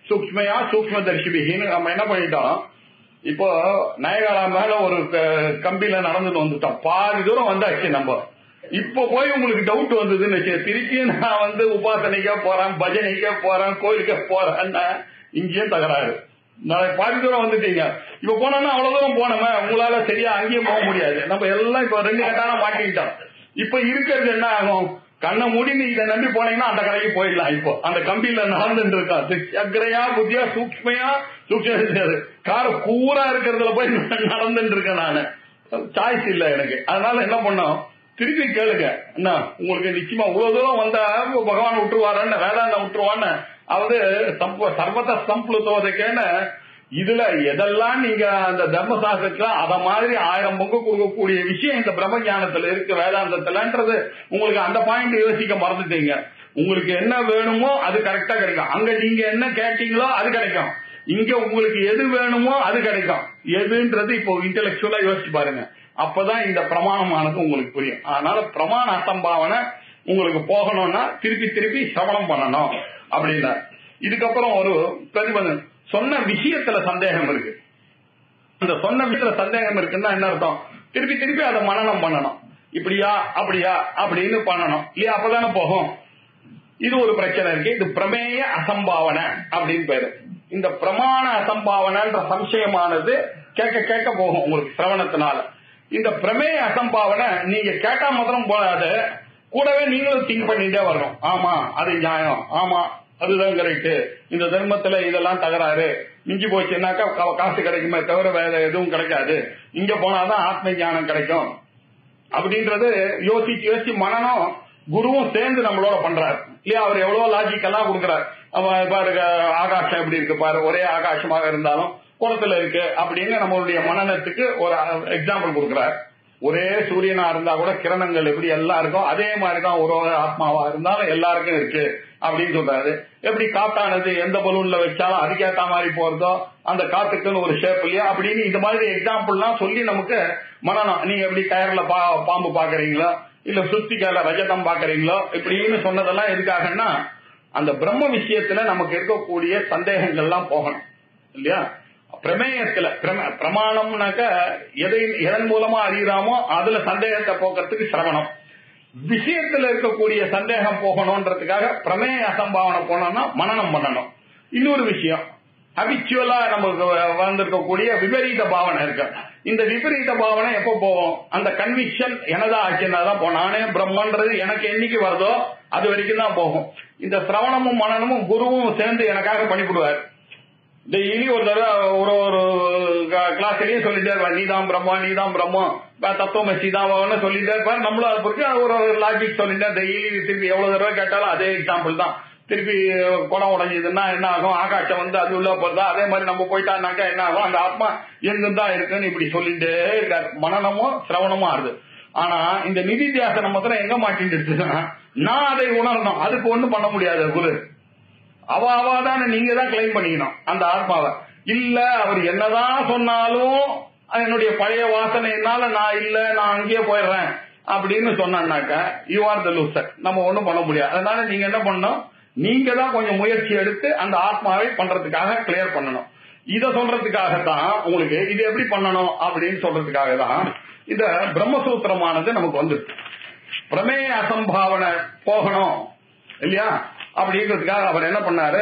சூக்ஷ்மையா சூக்ம தரிசிபிகின்னு நம்ம என்ன பண்ணிட்டோம் இப்போ நயகாரா மேல ஒரு க- கம்பியில நடந்துட்டு வந்துட்டோம் பாதி தூரம் வந்தாச்சு நம்ம இப்போ போய் உங்களுக்கு டவுட் வந்ததுன்னு வச்சு திருப்பி நான் வந்து உபாசனைக்கே போறேன் பஜனைக்கே போறேன் கோயிலுக்கே போறேன்னா இங்கேயும் தகராறு நான் பாதி தூரம் வந்துட்டீங்க இப்ப போனோம்னா அவ்வளவு தூரம் போனோமே உங்களால சரியா அங்கேயும் போக முடியாது நம்ம எல்லாம் இப்ப ரெண்டு கட்டான மாட்டிக்கிட்டோம் இப்ப இருக்கிறது என்ன ஆகும் கண்ணை மூடி நீ இதை நம்பி போனீங்கன்னா அந்த கடைக்கு போயிடலாம் இப்போ அந்த கம்பியில நடந்துட்டு இருக்கா அக்ரையா புத்தியா சூக்ஷ்மையா சூக்ஷ்ம கார கூரா இருக்கிறதுல போய் நடந்துட்டு இருக்கேன் நானு சாய்ஸ் இல்ல எனக்கு அதனால என்ன பண்ணோம் திருப்பி கேளுங்க என்ன உங்களுக்கு நிச்சயமா இவ்வளவு தூரம் வந்தா பகவான் விட்டுருவாரன்னு வேதாந்தம் விட்டுருவான்னு அவது சம்ப சர்வத சம்பளுத்தோதைக்கேன்னு இதுல எதெல்லாம் நீங்க அந்த தர்மசாஸ்திரத்துல அத மாதிரி ஆயிரம் பங்கு கொடுக்கக்கூடிய விஷயம் இந்த பிரம்ம ஞானத்துல இருக்கு வேதாந்தத்துலன்றது உங்களுக்கு அந்த பாயிண்ட் யோசிக்க மறந்துட்டீங்க உங்களுக்கு என்ன வேணுமோ அது கரெக்டா கிடைக்கும் அங்க நீங்க என்ன கேட்டீங்களோ அது கிடைக்கும் இங்க உங்களுக்கு எது வேணுமோ அது கிடைக்கும் எதுன்றது இப்போ இன்டெலக்சுவலா யோசிச்சு பாருங்க அப்பதான் இந்த பிரமாணமானது உங்களுக்கு புரியும் அதனால பிரமாண அசம்பாவனை உங்களுக்கு போகணும்னா திருப்பி திருப்பி சிரவணம் பண்ணணும் அப்படின்னா இதுக்கப்புறம் ஒரு பிரதிபந்தன் சொன்ன விஷயத்துல சந்தேகம் இருக்கு அந்த சொன்ன விஷயத்துல சந்தேகம் இருக்குன்னா என்ன அர்த்தம் திருப்பி திருப்பி அதை மனனம் பண்ணணும் இப்படியா அப்படியா அப்படின்னு பண்ணணும் இல்லையா அப்பதானே போகும் இது ஒரு பிரச்சனை இருக்கு இது பிரமேய அசம்பாவனை அப்படின்னு பேரு இந்த பிரமாண அசம்பாவனைன்ற சம்சயமானது கேட்க கேட்க போகும் உங்களுக்கு சிரவணத்தினால இந்த பிரமேய அசம்பாவனை நீங்க கேட்டா மாத்திரம் போடாது கூடவே நீங்களும் திங்க் பண்ணிட்டே வரணும் ஆமா அது நியாயம் ஆமா அதுதான் கரெக்ட் இந்த தர்மத்துல இதெல்லாம் தகராறு மிஞ்சி போச்சுன்னாக்கா கா- காசு கிடைக்குமே தவிர வேற எதுவும் கிடைக்காது இங்க போனாதான் ஆத்ம ஞானம் கிடைக்கும் அப்படின்றது யோசிச்சு யோசிச்சு மனனும் குருவும் சேர்ந்து நம்மளோட பண்றாரு இல்லையா அவர் எவ்வளவு லாஜிக் எல்லாம் கொடுக்குறாரு அவன் பாருங்க ஆகாசம் எப்படி இருக்கு பாரு ஒரே ஆகாசமாக இருந்தாலும் குளத்துல இருக்கு அப்படின்னு நம்மளுடைய மனநத்துக்கு ஒரு எக்ஸாம்பிள் கொடுக்குறாரு ஒரே சூரியனா இருந்தா கூட கிரணங்கள் எப்படி எல்லாம் இருக்கும் அதே மாதிரிதான் ஒரு ஒரு ஆத்மாவா இருந்தாலும் எல்லாருக்கும் இருக்கு அப்படின்னு சொல்றாரு எப்படி காத்தானது எந்த பலூன்ல வச்சாலும் அதுக்கேத்த மாதிரி போறதோ அந்த காத்துக்குன்னு ஒரு ஷேப் இல்லையா அப்படின்னு இந்த மாதிரி எக்ஸாம்பிள்லாம் சொல்லி நமக்கு மனநம் நீங்க எப்படி கயர்ல பா பாம்பு பாக்குறீங்களோ இல்ல சுத்திக்கால ரஜதம் பாக்குறீங்களோ இப்படின்னு சொன்னதெல்லாம் எதுக்காகன்னா அந்த பிரம்ம விஷயத்துல நமக்கு இருக்கக்கூடிய சந்தேகங்கள்லாம் போகணும் இல்லையா பிரமேயத்துல பிரம- பிரமாணம்னாக்க எதை எதன் மூலமா அறியறாமோ அதுல சந்தேகத்தை போக்குறதுக்கு சிரவணம் விஷயத்துல இருக்கக்கூடிய சந்தேகம் போகணும்ன்றதுக்காக பிரமேய அசம்பாவனை போனோம்னா மனனம் பண்ணணும் இன்னொரு விஷயம் ஹபிச்சுவலா நமக்கு வ- வந்திருக்கக்கூடிய விபரீத பாவனை இருக்கு இந்த விபரீத பாவனை எப்போ போகும் அந்த கன்விக்ஷன் எனதா ஆச்சுன்னா தான் போகும் நானே பிரம்மன்றது எனக்கு என்னைக்கு வருதோ அது வரைக்கும் தான் போகும் இந்த சிரவணமும் மனனமும் குருவும் சேர்ந்து எனக்காக பண்ணிவிடுவார் டெய்லி ஒரு தடவை ஒரு ஒரு கிளாஸ்லயும் சொல்லிட்டே இருப்பார் நீதான் பிரம்மா நீதான் பிரம்மம் தத்துவமசி தான் சொல்லிட்டே இருப்பார் நம்மளும் அதை பொறுத்து ஒரு ஒரு லாஜிக் சொல்லிட்டே டெய்லி திருப்பி எவ்வளவு தடவை கேட்டாலும் அதே எக்ஸாம்பிள் தான் திருப்பி குடம் உடைஞ்சதுன்னா என்ன ஆகும் ஆகாசம் வந்து அது உள்ள போறதா அதே மாதிரி நம்ம போயிட்டான்னாக்கா என்ன ஆகும் அந்த ஆத்மா எங்கும் தான் இருக்குன்னு இப்படி சொல்லிட்டே இருக்காரு மனநமும் சிரவணமும் ஆறுது ஆனா இந்த நிதித்தியாசனம் மாத்திரம் எங்க மாட்டிட்டு இருக்குன்னா நான் அதை உணரணும் அதுக்கு ஒண்ணும் பண்ண முடியாது குரு அவ அவாதான நீங்க தான் கிளைம் பண்ணிக்கணும் அந்த ஆத்மாவை இல்ல அவர் என்னதான் சொன்னாலும் அது என்னுடைய பழைய வாசனையினால நான் இல்ல நான் அங்கேயே போயிடுறேன் அப்படின்னு சொன்னான்னாக்கா யூ ஆர் த லூசர் நம்ம ஒண்ணும் பண்ண முடியாது அதனால நீங்க என்ன பண்ணணும் நீங்க தான் கொஞ்சம் முயற்சி எடுத்து அந்த ஆத்மாவை பண்றதுக்காக கிளியர் பண்ணணும் இத சொல்றதுக்காகத்தான் உங்களுக்கு இது எப்படி பண்ணணும் அப்படின்னு சொல்றதுக்காக தான் இந்த பிரம்மசூத்திரமானது நமக்கு வந்து பிரமேய அசம்பாவனை போகணும் இல்லையா அப்படிங்கிறதுக்காக அவர் என்ன பண்ணாரு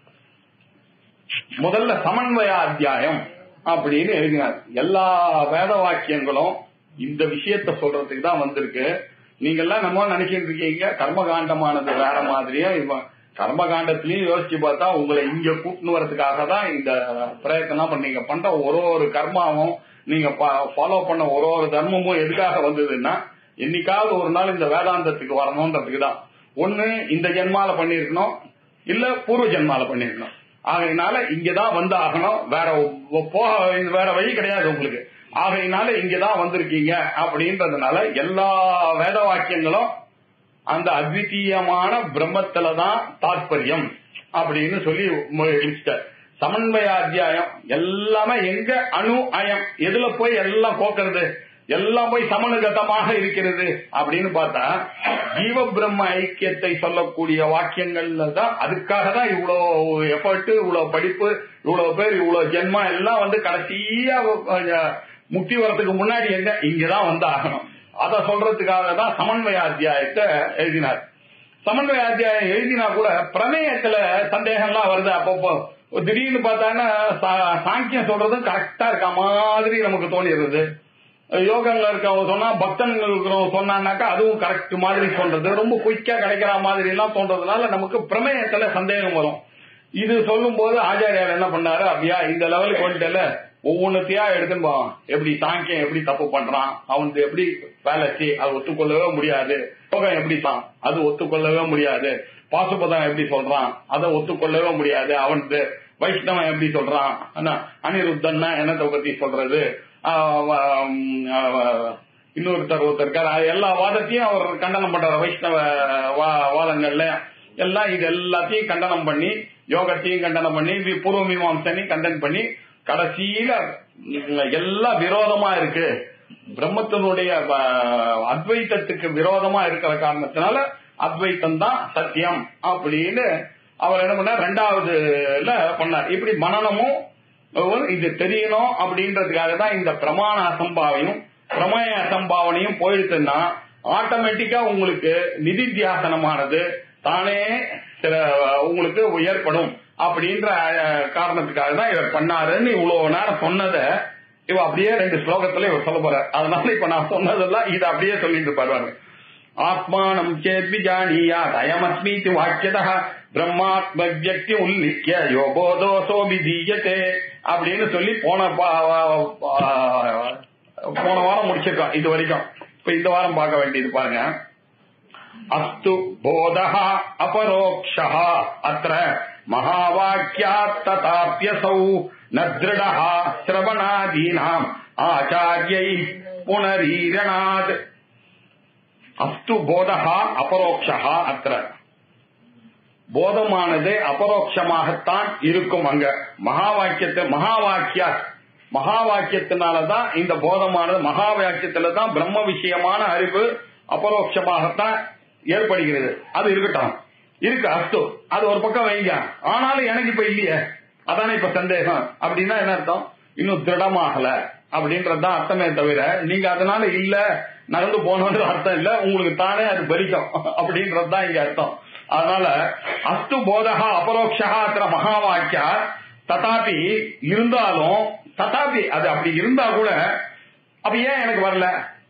முதல்ல சமன்வய அத்தியாயம் அப்படின்னு எழுதினார் எல்லா வேத வாக்கியங்களும் இந்த விஷயத்த சொல்றதுக்கு தான் வந்திருக்கு நீங்க எல்லாம் நம்ம நினைச்சிட்டு இருக்கீங்க கர்மகாண்டமானது வேற மாதிரியே இவன் கர்மகாண்டத்திலயும் யோசிச்சு பார்த்தா உங்களை இங்க கூட்டின்னு வரதுக்காக தான் இந்த பிரயத்தனம் பண்ணீங்க பண்ற ஒரு ஒரு கர்மாவும் நீங்க ஃபாலோ பண்ண ஒரு ஒரு தர்மமும் எதுக்காக வந்ததுன்னா என்னைக்காவது ஒரு நாள் இந்த வேதாந்தத்துக்கு வரணும்ன்றதுக்கு தான் ஒண்ணு இந்த ஜென்மால பண்ணிருக்கணும் இல்ல பூர்வ ஜென்மால பண்ணிருக்கணும் ஆகையினால இங்கதான் வந்து ஆகணும் வேற ஒ- போக வேற வழி கிடையாது உங்களுக்கு ஆகையினால இங்கதான் வந்திருக்கீங்க அப்படின்றதுனால எல்லா வேத வாக்கியங்களும் அந்த அத்விதீயமான பிரம்மத்துல தான் தாற்பயம் அப்படின்னு சொல்லி மு- முடிச்சிட்டார் சமன்வய அத்தியாயம் எல்லாமே எங்க அணு அயம் எதுல போய் எல்லாம் கோக்கிறது எல்லாம் போய் சமனுகதமாக இருக்கிறது அப்படின்னு பார்த்தா ஜீவ பிரம்ம ஐக்கியத்தை சொல்லக்கூடிய வாக்கியங்கள்ல தான் அதுக்காக தான் இவ்வளவு எஃபர்ட் இவ்வளவு படிப்பு இவ்வளவு பேர் இவ்வளவு ஜென்மா எல்லாம் வந்து கடைசியா அஹ், முக்தி வரதுக்கு முன்னாடி எங்க இங்கதான் வந்து ஆகணும் அத சொல்றதுக்காக தான் சமன்வய அத்தியாயத்தை எழுதினார் சமன்வய அத்தியாயம் எழுதினா கூட பிரமேயத்துல சந்தேகம்லாம் வருது அப்பப்போ திடீர்னு பார்த்தாங்கன்னா சா- சாங்கியம் சொல்றதும் கரெக்டா இருக்க மாதிரி நமக்கு தோணிடுது யோகங்கள் இருக்கவங்க சொன்னா பக்தன்கள் இருக்கிறவங்க சொன்னான்னாக்கா அதுவும் கரெக்ட் மாதிரி சொல்றது ரொம்ப குயிக்கா கிடைக்கிற மாதிரி எல்லாம் தோன்றதுனால நமக்கு பிரமேயத்துல சந்தேகம் வரும் இது சொல்லும் போது ஆச்சாரியார் என்ன பண்ணாரு அப்படியா இந்த லெவலுக்கு வந்துட்டல ஒவ்வொன்னுத்தையா எடுத்துன்னு போவான் எப்படி சாங்கியம் எப்படி தப்பு பண்றான் அவனுக்கு எப்படி வேலைச்சு அது ஒத்துக்கொள்ளவே முடியாது யோகம் எப்படி தான் அது ஒத்துக்கொள்ளவே முடியாது பாசுபதம் எப்படி சொல்றான் அதை ஒத்துக்கொள்ளவே முடியாது அவனுக்கு வைஷ்ணவன் எப்படி சொல்றான் என்ன அனிருத்தன்னா என்னத்தை பத்தி சொல்றது ஆஹ் வ- உம் ஆஹ் இன்னொருத்தர் ஒருத்தர் இருக்காரு அது எல்லா வாதத்தையும் அவர் கண்டனம் பண்றாரு வைஷ்ணவ வா- வாதங்கள்ல எல்லாம் இது எல்லாத்தையும் கண்டனம் பண்ணி யோகத்தையும் கண்டனம் பண்ணி வி- பூர்வ மீமாம்சனையும் கண்டனம் பண்ணி கடைசியில உம், எல்லாம் விரோதமா இருக்கு பிரம்மத்தினுடைய வ- அத்வைத்தத்துக்கு விரோதமா இருக்கிற காரணத்தினால அத்வைத்தம் தான் சத்தியம் அப்படின்னு அவர் என்ன பண்ணார் ரெண்டாவதுல பண்ணார் இப்படி மனநமும் இது தெரியணும் அப்படின்றதுக்காக தான் இந்த பிரமாண அசம்பாவையும் பிரமேய அசம்பாவனையும் போயிடுச்சுன்னா ஆட்டோமேட்டிக்கா உங்களுக்கு நிதித்தியாசனமானது தானே சில உங்களுக்கு ஏற்படும் அப்படின்ற அஹ், காரணத்துக்காக தான் இவர் பண்ணாருன்னு இவ்வளவு நேரம் சொன்னதை இவ அப்படியே ரெண்டு ஸ்லோகத்துல இவர் சொல்ல போறார் அதனால இப்ப நான் சொன்னதெல்லாம் இதை அப்படியே சொல்லிட்டு பாருவாங்க ஆத்மானம் சேத் விஜானியாத் அயமஸ்மீதி வாக்கியதः பிரம்மாத்ம வியக்தி உல்லிக்கிய யோகோதோசோ விதீயத்தே அப்படின்னு சொல்லி போன பா- பா- போன வாரம் முடிச்சிருக்கோம் இது வரைக்கும் இப்ப இந்த வாரம் பார்க்க வேண்டியது பாருங்க அஸ்து போதः अपरोक्षः अत्र महावाक्यात् तथाप्यसौ न दृढः श्रवणादीनाम् आचार्यैः पुनरीरणात् அஸ்து போதகா அபரோக்ஷா அத்திர போதமானது அபரோக்ஷமாகத்தான் இருக்கும் அங்க மகா வாக்கியத்தை மகா வாக்கியா மகா வாக்கியத்தினாலதான் இந்த போதமானது மகா வாக்கியத்துல தான் பிரம்ம விஷயமான அறிவு அபரோக்ஷமாகத்தான் ஏற்படுகிறது அது இருக்கட்டும் இருக்கு அஸ்து அது ஒரு பக்கம் வைங்க ஆனாலும் எனக்கு இப்ப இல்லையே அதானே இப்ப சந்தேகம் அப்படின்னா என்ன அர்த்தம் இன்னும் திருடமாகல அப்படின்றதுதான் அர்த்தமே தவிர நீங்க அதனால இல்ல நடந்து போனோன்ற அர்த்தம் இல்ல உங்களுக்கு தானே அது பலிக்கும் அப்படின்றதுதான் இங்க அர்த்தம் அதனால அஸ்து போதகா அபரோக்ஷா அத்திர மகா வாக்கியா ததாபி இருந்தாலும் ததாபி அது அப்படி இருந்தா கூட அப்ப ஏன் எனக்கு வரல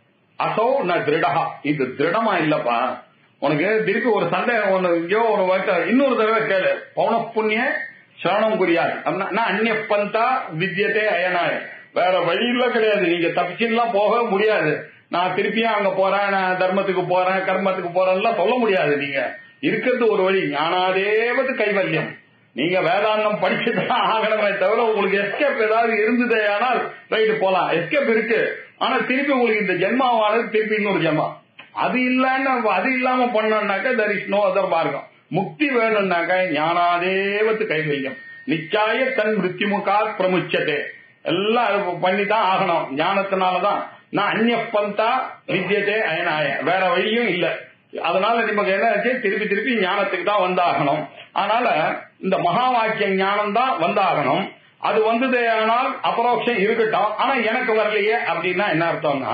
அசோ நான் திருடகா இது திருடமா இல்லப்பா உனக்கு திருப்பி ஒரு சந்தேகம் ஒண்ணு எங்கேயோ ஒரு வார்த்தை இன்னொரு தடவை கேளு பௌன புண்ணிய சிரவணம் புரியாது அப்படின்னா, நான் அந்நிய பந்தா வித்தியதே அயனாய வேற வழியில கிடையாது நீங்க தப்பிச்சுலாம் போக முடியாது நான் திருப்பியும் அங்க போறேன் நான் தர்மத்துக்கு போறேன் கர்மத்துக்கு போறேன்லாம் சொல்ல முடியாது நீங்க இருக்கிறது ஒரு வழி ஞானாதேவது கைவல்யம் நீங்க வேதாந்தம் படிச்சுதான் ஆகணுமே தவிர உங்களுக்கு எஸ்கேப் ஏதாவது இருந்ததே ஆனால் ரைட்டு போலாம் எஸ்கேப் இருக்கு ஆனா திருப்பி உங்களுக்கு இந்த ஜென்மாவானது திருப்பி இன்னொரு ஜென்மா அது இல்லன்னு அது இல்லாம பண்ணோம்னாக்கா தர் இஸ் நோ அதர் மார்க்கம் முக்தி வேணும்னாக்கா ஞானாதேவத்து கைவல்யம் நிச்சாய தன் மிருத்யுமுகா பிரமுச்சதே எல்லாம் அது பண்ணிதான் ஆகணும் ஞானத்தினாலதான் நான் அந்நிய பந்தா வித்தியதே அயனாய வேற வழியும் இல்ல அதனால நமக்கு என்ன ஆச்சு திருப்பி திருப்பி ஞானத்துக்கு தான் வந்தாகணும் அதனால இந்த மகா வாக்கிய ஞானம் தான் வந்தாகணும் அது வந்ததே ஆனால் அபரோக்ஷம் இருக்கட்டும் ஆனா எனக்கு வரலையே அப்படின்னா என்ன அர்த்தம்னா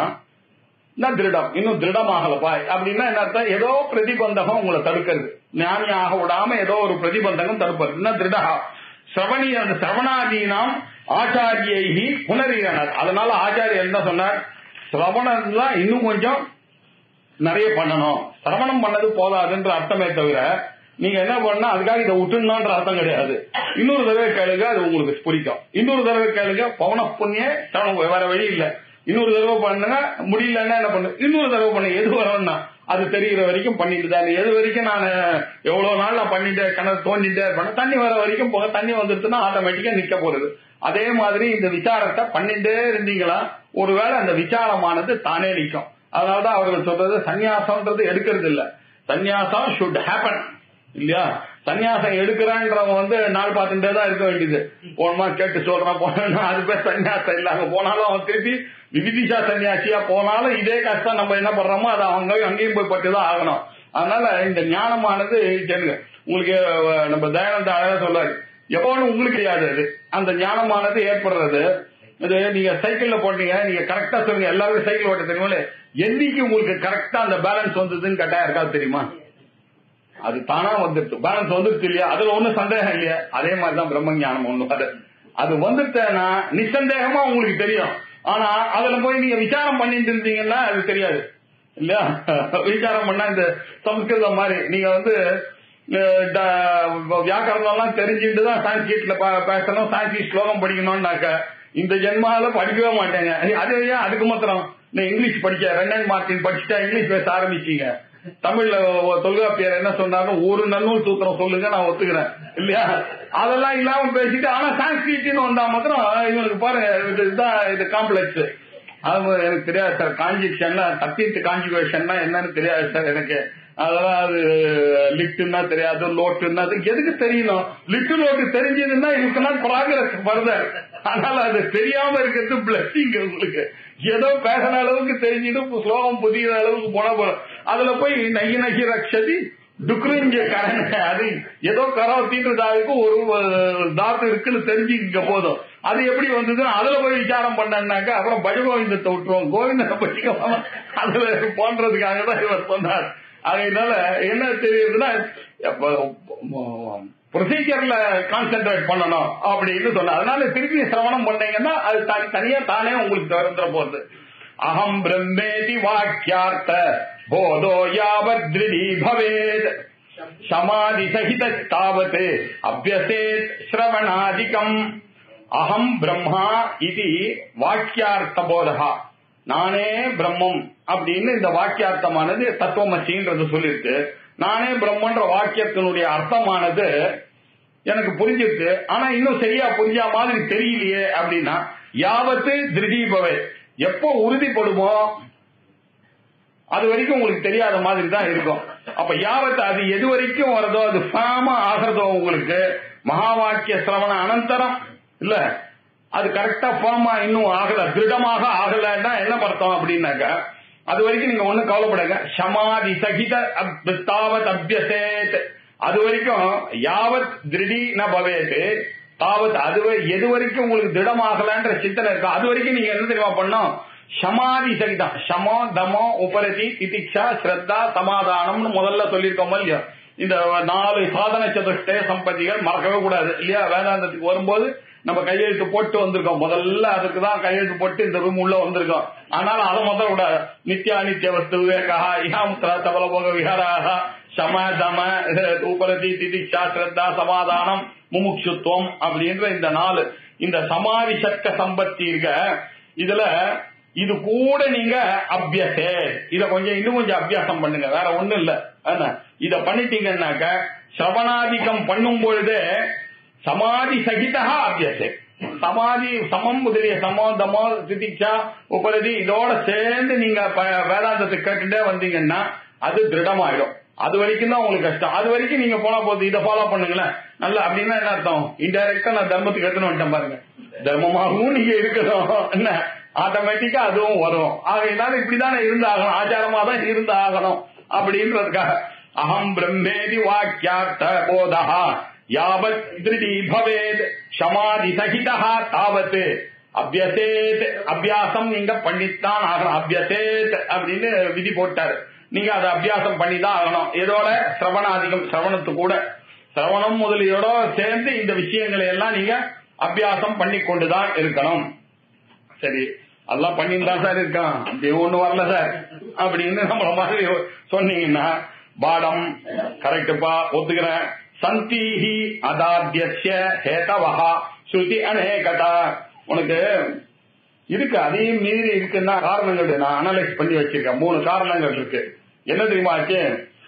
நான் திருடம் இன்னும் திருடமாகலப்பா அப்படின்னா என்ன அர்த்தம் ஏதோ பிரதிபந்தகம் உங்களை தடுக்கிறது ஞானி ஆக விடாம ஏதோ ஒரு பிரதிபந்தகம் தடுப்பது என்ன திருடகா சிரவணி அந்த சிரவணாதீனாம் ஆச்சாரியைகி புனரீரணர் அதனால ஆச்சாரியர் என்ன சொன்னார் சிரவணம் தான் இன்னும் கொஞ்சம் நிறைய பண்ணணும் சிரவணம் பண்ணது போதாதுன்ற அர்த்தமே தவிர நீங்க என்ன பண்ணா அதுக்காக இதை விட்டுணுன்ற அர்த்தம் கிடையாது இன்னொரு தடவை கேளுங்க அது உங்களுக்கு பிடிக்கும் இன்னொரு தடவை கேளுங்க பவன புண்ணிய சிரவணம் வேற வழி இல்ல இன்னொரு தடவை பண்ணுங்க முடியலன்னா என்ன பண்ணு இன்னொரு தடவை பண்ணு எது வரணும்னா அது தெரிகிற வரைக்கும் பண்ணிட்டு தான் எது வரைக்கும் நான் எவ்வளவு நாள் நான் பண்ணிட்டே கிணறு தோண்டிட்டே இருப்பேன் தண்ணி வர வரைக்கும் போக தண்ணி வந்துருச்சுன்னா ஆட்டோமேட்டிக்கா நிக்க போறது அதே மாதிரி இந்த விசாரத்தை பண்ணிட்டே இருந்தீங்களா ஒருவேளை அந்த விசாரமானது தானே நிற்கும் அதனாலதான் அவர்கள் சொல்றது சந்நியாசம்ன்றது எடுக்கிறது இல்ல சந்நியாசம் ஷுட் ஹேப்பன் இல்லையா சன்னியாசம் எடுக்கிறேன்றவன் வந்து நாள் பார்த்துட்டே தான் இருக்க வேண்டியது போனமா கேட்டு சொல்றான் போனா அது பேர் சன்னியாசம் இல்ல அங்க போனாலும் அவன் திருப்பி விவிதிஷா சன்னியாசியா போனாலும் இதே கஷ்டம் நம்ம என்ன பண்றோமோ அது அவங்க அங்கேயும் போய் பட்டுதான் ஆகணும் அதனால இந்த ஞானமானது கேளுங்க உங்களுக்கு அஹ், நம்ம தயானந்த அழகா சொல்றாரு எப்போன்னு உங்களுக்கு தெரியாது அது அந்த ஞானமானது ஏற்படுறது இது நீங்க சைக்கிள்ல போட்டீங்க நீங்க கரெக்டா சொல்லுங்க எல்லாருக்கும் சைக்கிள் ஓட்ட தெரியுமா என்னைக்கு உங்களுக்கு கரெக்டா அந்த பேலன்ஸ் வந்ததுன்னு கட்டாயம் இருக்காது தெரியுமா அது தானா வந்துருச்சு பேலன்ஸ் வந்துருச்சு இல்லையா அதுல ஒண்ணும் சந்தேகம் இல்லையா அதே மாதிரிதான் பிரம்ம ஞானம் ஒண்ணு அது அது வந்துட்டேன்னா நிசந்தேகமா உங்களுக்கு தெரியும் ஆனா அதுல போய் நீங்க விசாரம் பண்ணிட்டு இருந்தீங்கன்னா அது தெரியாது இல்லையா விசாரம் பண்ணா இந்த சம்ஸ்கிருதம் மாதிரி நீங்க வந்து அஹ், ட- வியாக்கரணம் எல்லாம் தெரிஞ்சுட்டு தான் சான்ஸ்கிரிட்ல ப- பேசணும் சான்ஸ்கிரிட் ஸ்லோகம் படிக்கணும்னாக்க இந்த ஜென்மால படிக்கவே மாட்டேங்க அது ஏன் அதுக்கு மாத்திரம் நான் இங்கிலீஷ் படிக்க ரெண்டன் மார்டின் படிச்சுட்டா இங்கிலீஷ் பேச ஆரம்பிச்சீங்க தமிழ்ல ஒ- தொல்காப்பியர் என்ன சொன்னாங்க ஒரு நன்னூல் சூத்திரம் சொல்லுங்க நான் ஒத்துக்கிறேன் இல்லையா அதெல்லாம் இல்லாம பேசிட்டு ஆனா சான்ஸ்கிரிட்னு வந்தா மாத்திரம் இவங்களுக்கு பாருங்க இது- இதுதான் இது காம்ப்ளெக்ஸ் அது எனக்கு தெரியாது சார் கான்ஜெக்ஷன்ல தப்பிட்டு கான்ஜுகேஷன்னா என்னன்னு தெரியாது சார் எனக்கு அதெல்லாம் அது லிப்ட்னா தெரியாது லோட்டுன்னா அது எதுக்கு தெரியணும் லிட்டு லோட்டு தெரிஞ்சதுன்னா இதுக்குன்னா ப்ராக்ரஸ் ஃபர்தர் அதனால அது தெரியாம இருக்கிறது பிளஸிங் உங்களுக்கு ஏதோ பேசுற அளவுக்கு தெரிஞ்சுட்டு ஸ்லோகம் புதிய அளவுக்கு போனா போறோம் அதுல போய் நகி நகி ரக்ஷதி டுக்ரிஞ்ச கரண அது ஏதோ கரம் தீண்டுறதாவுக்கு ஒரு அஹ், தாத்து இருக்குன்னு தெரிஞ்சுக்க போதும் அது எப்படி வந்தது அதுல போய் விசாரம் பண்ணாக்க அப்புறம் பஜகோவிந்தத்தை விட்டுருவோம் கோவிந்தனை பற்றிக்கலாம் அதுல போன்றதுக்காக தான் இவர் சொன்னார் அதனால என்ன தெரியுதுன்னா ப்ரொசீஜர்ல கான்சென்ட்ரேட் பண்ணணும் அப்படின்னு சொன்னார் அதனால திருப்பி சிரவணம் பண்ணீங்கன்னா அது தனி- தனியா தானே உங்களுக்கு திறந்துட போகுது அகம் பிரம்மேதி வாக்கியார்த்த போதோ யாவத் திருடி பவேத் சமாதி சகித தாவத் அபியசேத் ஸ்ரவணாதிகம் அகம் பிரம்மா இது வாக்கியார்த்த போதகா நானே பிரம்மம் அப்படின்னு இந்த வாக்கியார்த்தமானது தத்துவமசின்றது சொல்லிருக்கு நானே பிரம்மன்ற வாக்கியத்தினுடைய அர்த்தமானது எனக்கு புரிஞ்சிருக்கு ஆனா இன்னும் சரியா புரிஞ்சா மாதிரி தெரியலையே அப்படின்னா யாவத்து திருடீபவை எப்போ உறுதிப்படுமோ அது வரைக்கும் உங்களுக்கு தெரியாத மாதிரி தான் இருக்கும் அப்ப யாவத்து அது எது வரைக்கும் வருதோ அது ஃபாமா ஆகிறதோ உங்களுக்கு மகா வாக்கிய சிரவண அனந்தரம் இல்ல அது கரெக்டா ஃபார்மா இன்னும் ஆகல திருடமாக ஆகலன்னா என்ன அர்த்தம் அப்படின்னாக்க அது வரைக்கும் நீங்க ஒண்ணும் கவலைப்படாங்க சமாதி சகித அப்- தாவத் அபியசேத் அது வரைக்கும் யாவத் திருடி ந பவேத் தாவத் அது வரை- எது வரைக்கும் உங்களுக்கு திடமாகலன்ற சிந்தனை இருக்கும் அது வரைக்கும் நீங்க என்ன தெரியுமா பண்ணோம் சமாதி சகிதம் சமோ தமோ உபரதி திதிக்ஷா ஸ்ரத்தா சமாதானம்னு முதல்ல சொல்லியிருக்கோம் இல்லையா இந்த நாலு சாதன சதுஷ்டய சம்பத்திகள் மறக்கவே கூடாது இல்லையா வேதாந்தத்துக்கு வரும்போது நம்ம கையெழுத்து போட்டு வந்திருக்கோம் முதல்ல அதுக்கு தான் கையெழுத்து போட்டு இந்த ரூம் உள்ள வந்திருக்கோம் ஆனாலும் அதை முதல்ல கூடாது நித்யா நித்திய வஸ்து விவேகா இஹாமுத்ரா தபலபோக விஹாராக சம தம உபரதி திதிக்ஷா ஸ்ரத்தா சமாதானம் முமுட்சுத்துவம் அப்படின்ற இந்த நாலு இந்த சமாதி சக்க சம்பத்தி இருக்க இதுல இது கூட நீங்க அபியசே இத கொஞ்சம் இன்னும் கொஞ்சம் அபியாசம் பண்ணுங்க வேற ஒண்ணும் இல்ல என்ன இத பண்ணிட்டீங்கன்னாக்க சிரவணாதிக்கம் பண்ணும் பொழுது சமாதி சகிதா அபியசே சமாதி சமம் முதலிய சமோ தமோ திதிக்ஷா உபரதி இதோட சேர்ந்து நீங்க ப- வேதாந்தத்தை கேட்டுட்டே வந்தீங்கன்னா அது திருடமாயிடும் அது வரைக்கும் தான் உங்களுக்கு கஷ்டம் அது வரைக்கும் நீங்க போனா போது இதை ஃபாலோ பண்ணுங்களேன் நல்லா அப்படின்னா என்ன அர்த்தம் இன்டைரக்டா நான் தர்மத்துக்கு எடுத்துன்னு வந்துட்டேன் பாருங்க தர்மமாகவும் நீங்க இருக்கணும் என்ன ஆட்டோமேட்டிக்கா அதுவும் வரும் ஆகையினால இப்படிதானே இருந்தாகணும் ஆச்சாரமா தான் இருந்து ஆகணும் அப்படின்றதுக்காக அகம் பிரம்மேதி வாக்கியார்த்த போதா யாவத் திருடி பவேத் சமாதி சகிதா தாவத் அபியசேத் அபியாசம் நீங்க பண்ணித்தான் ஆகணும் அபியசேத் அப்படின்னு விதி போட்டாரு நீங்க அதை அபியாசம் பண்ணிதான் ஆகணும் இதோட சிரவணாதிகம் சிரவணத்து கூட சிரவணம் முதலியோட சேர்ந்து இந்த விஷயங்களை எல்லாம் நீங்க அபியாசம் பண்ணி கொண்டுதான் இருக்கணும் சரி அதெல்லாம் பண்ணிட்டு தான் சார் இருக்கான் அப்படி ஒண்ணு வரல சார் அப்படின்னு நம்மள மாதிரி சொன்னீங்கன்னா பாடம் கரெக்டுப்பா ஒத்துக்கிறேன் சந்தீஹி அதாத்திய ஹேதவஹா ஸ்ருதி அநேகதா உனக்கு இருக்கு அதையும் மீறி இருக்குன்னா காரணங்கள் நான் அனலைஸ் பண்ணி வச்சிருக்கேன் மூணு காரணங்கள் இருக்கு என்ன தெரியுமா ஆச்சு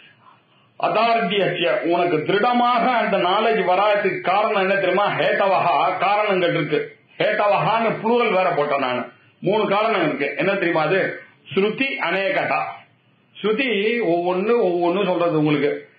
அதார்த்திய உனக்கு திருடமாக அந்த நாலேஜ் வராததுக்கு காரணம் என்ன தெரியுமா ஹேதவஹா காரணங்கள் இருக்கு ஹேதவஹான்னு புளூரல் வேற போட்டேன் நான் மூணு காரணம் இருக்கு என்ன தெரியுமா அது ஸ்ருதி அநேகதா ஸ்ருதி ஒவ்வொன்னு ஒவ்வொன்னு சொல்றது உங்களுக்கு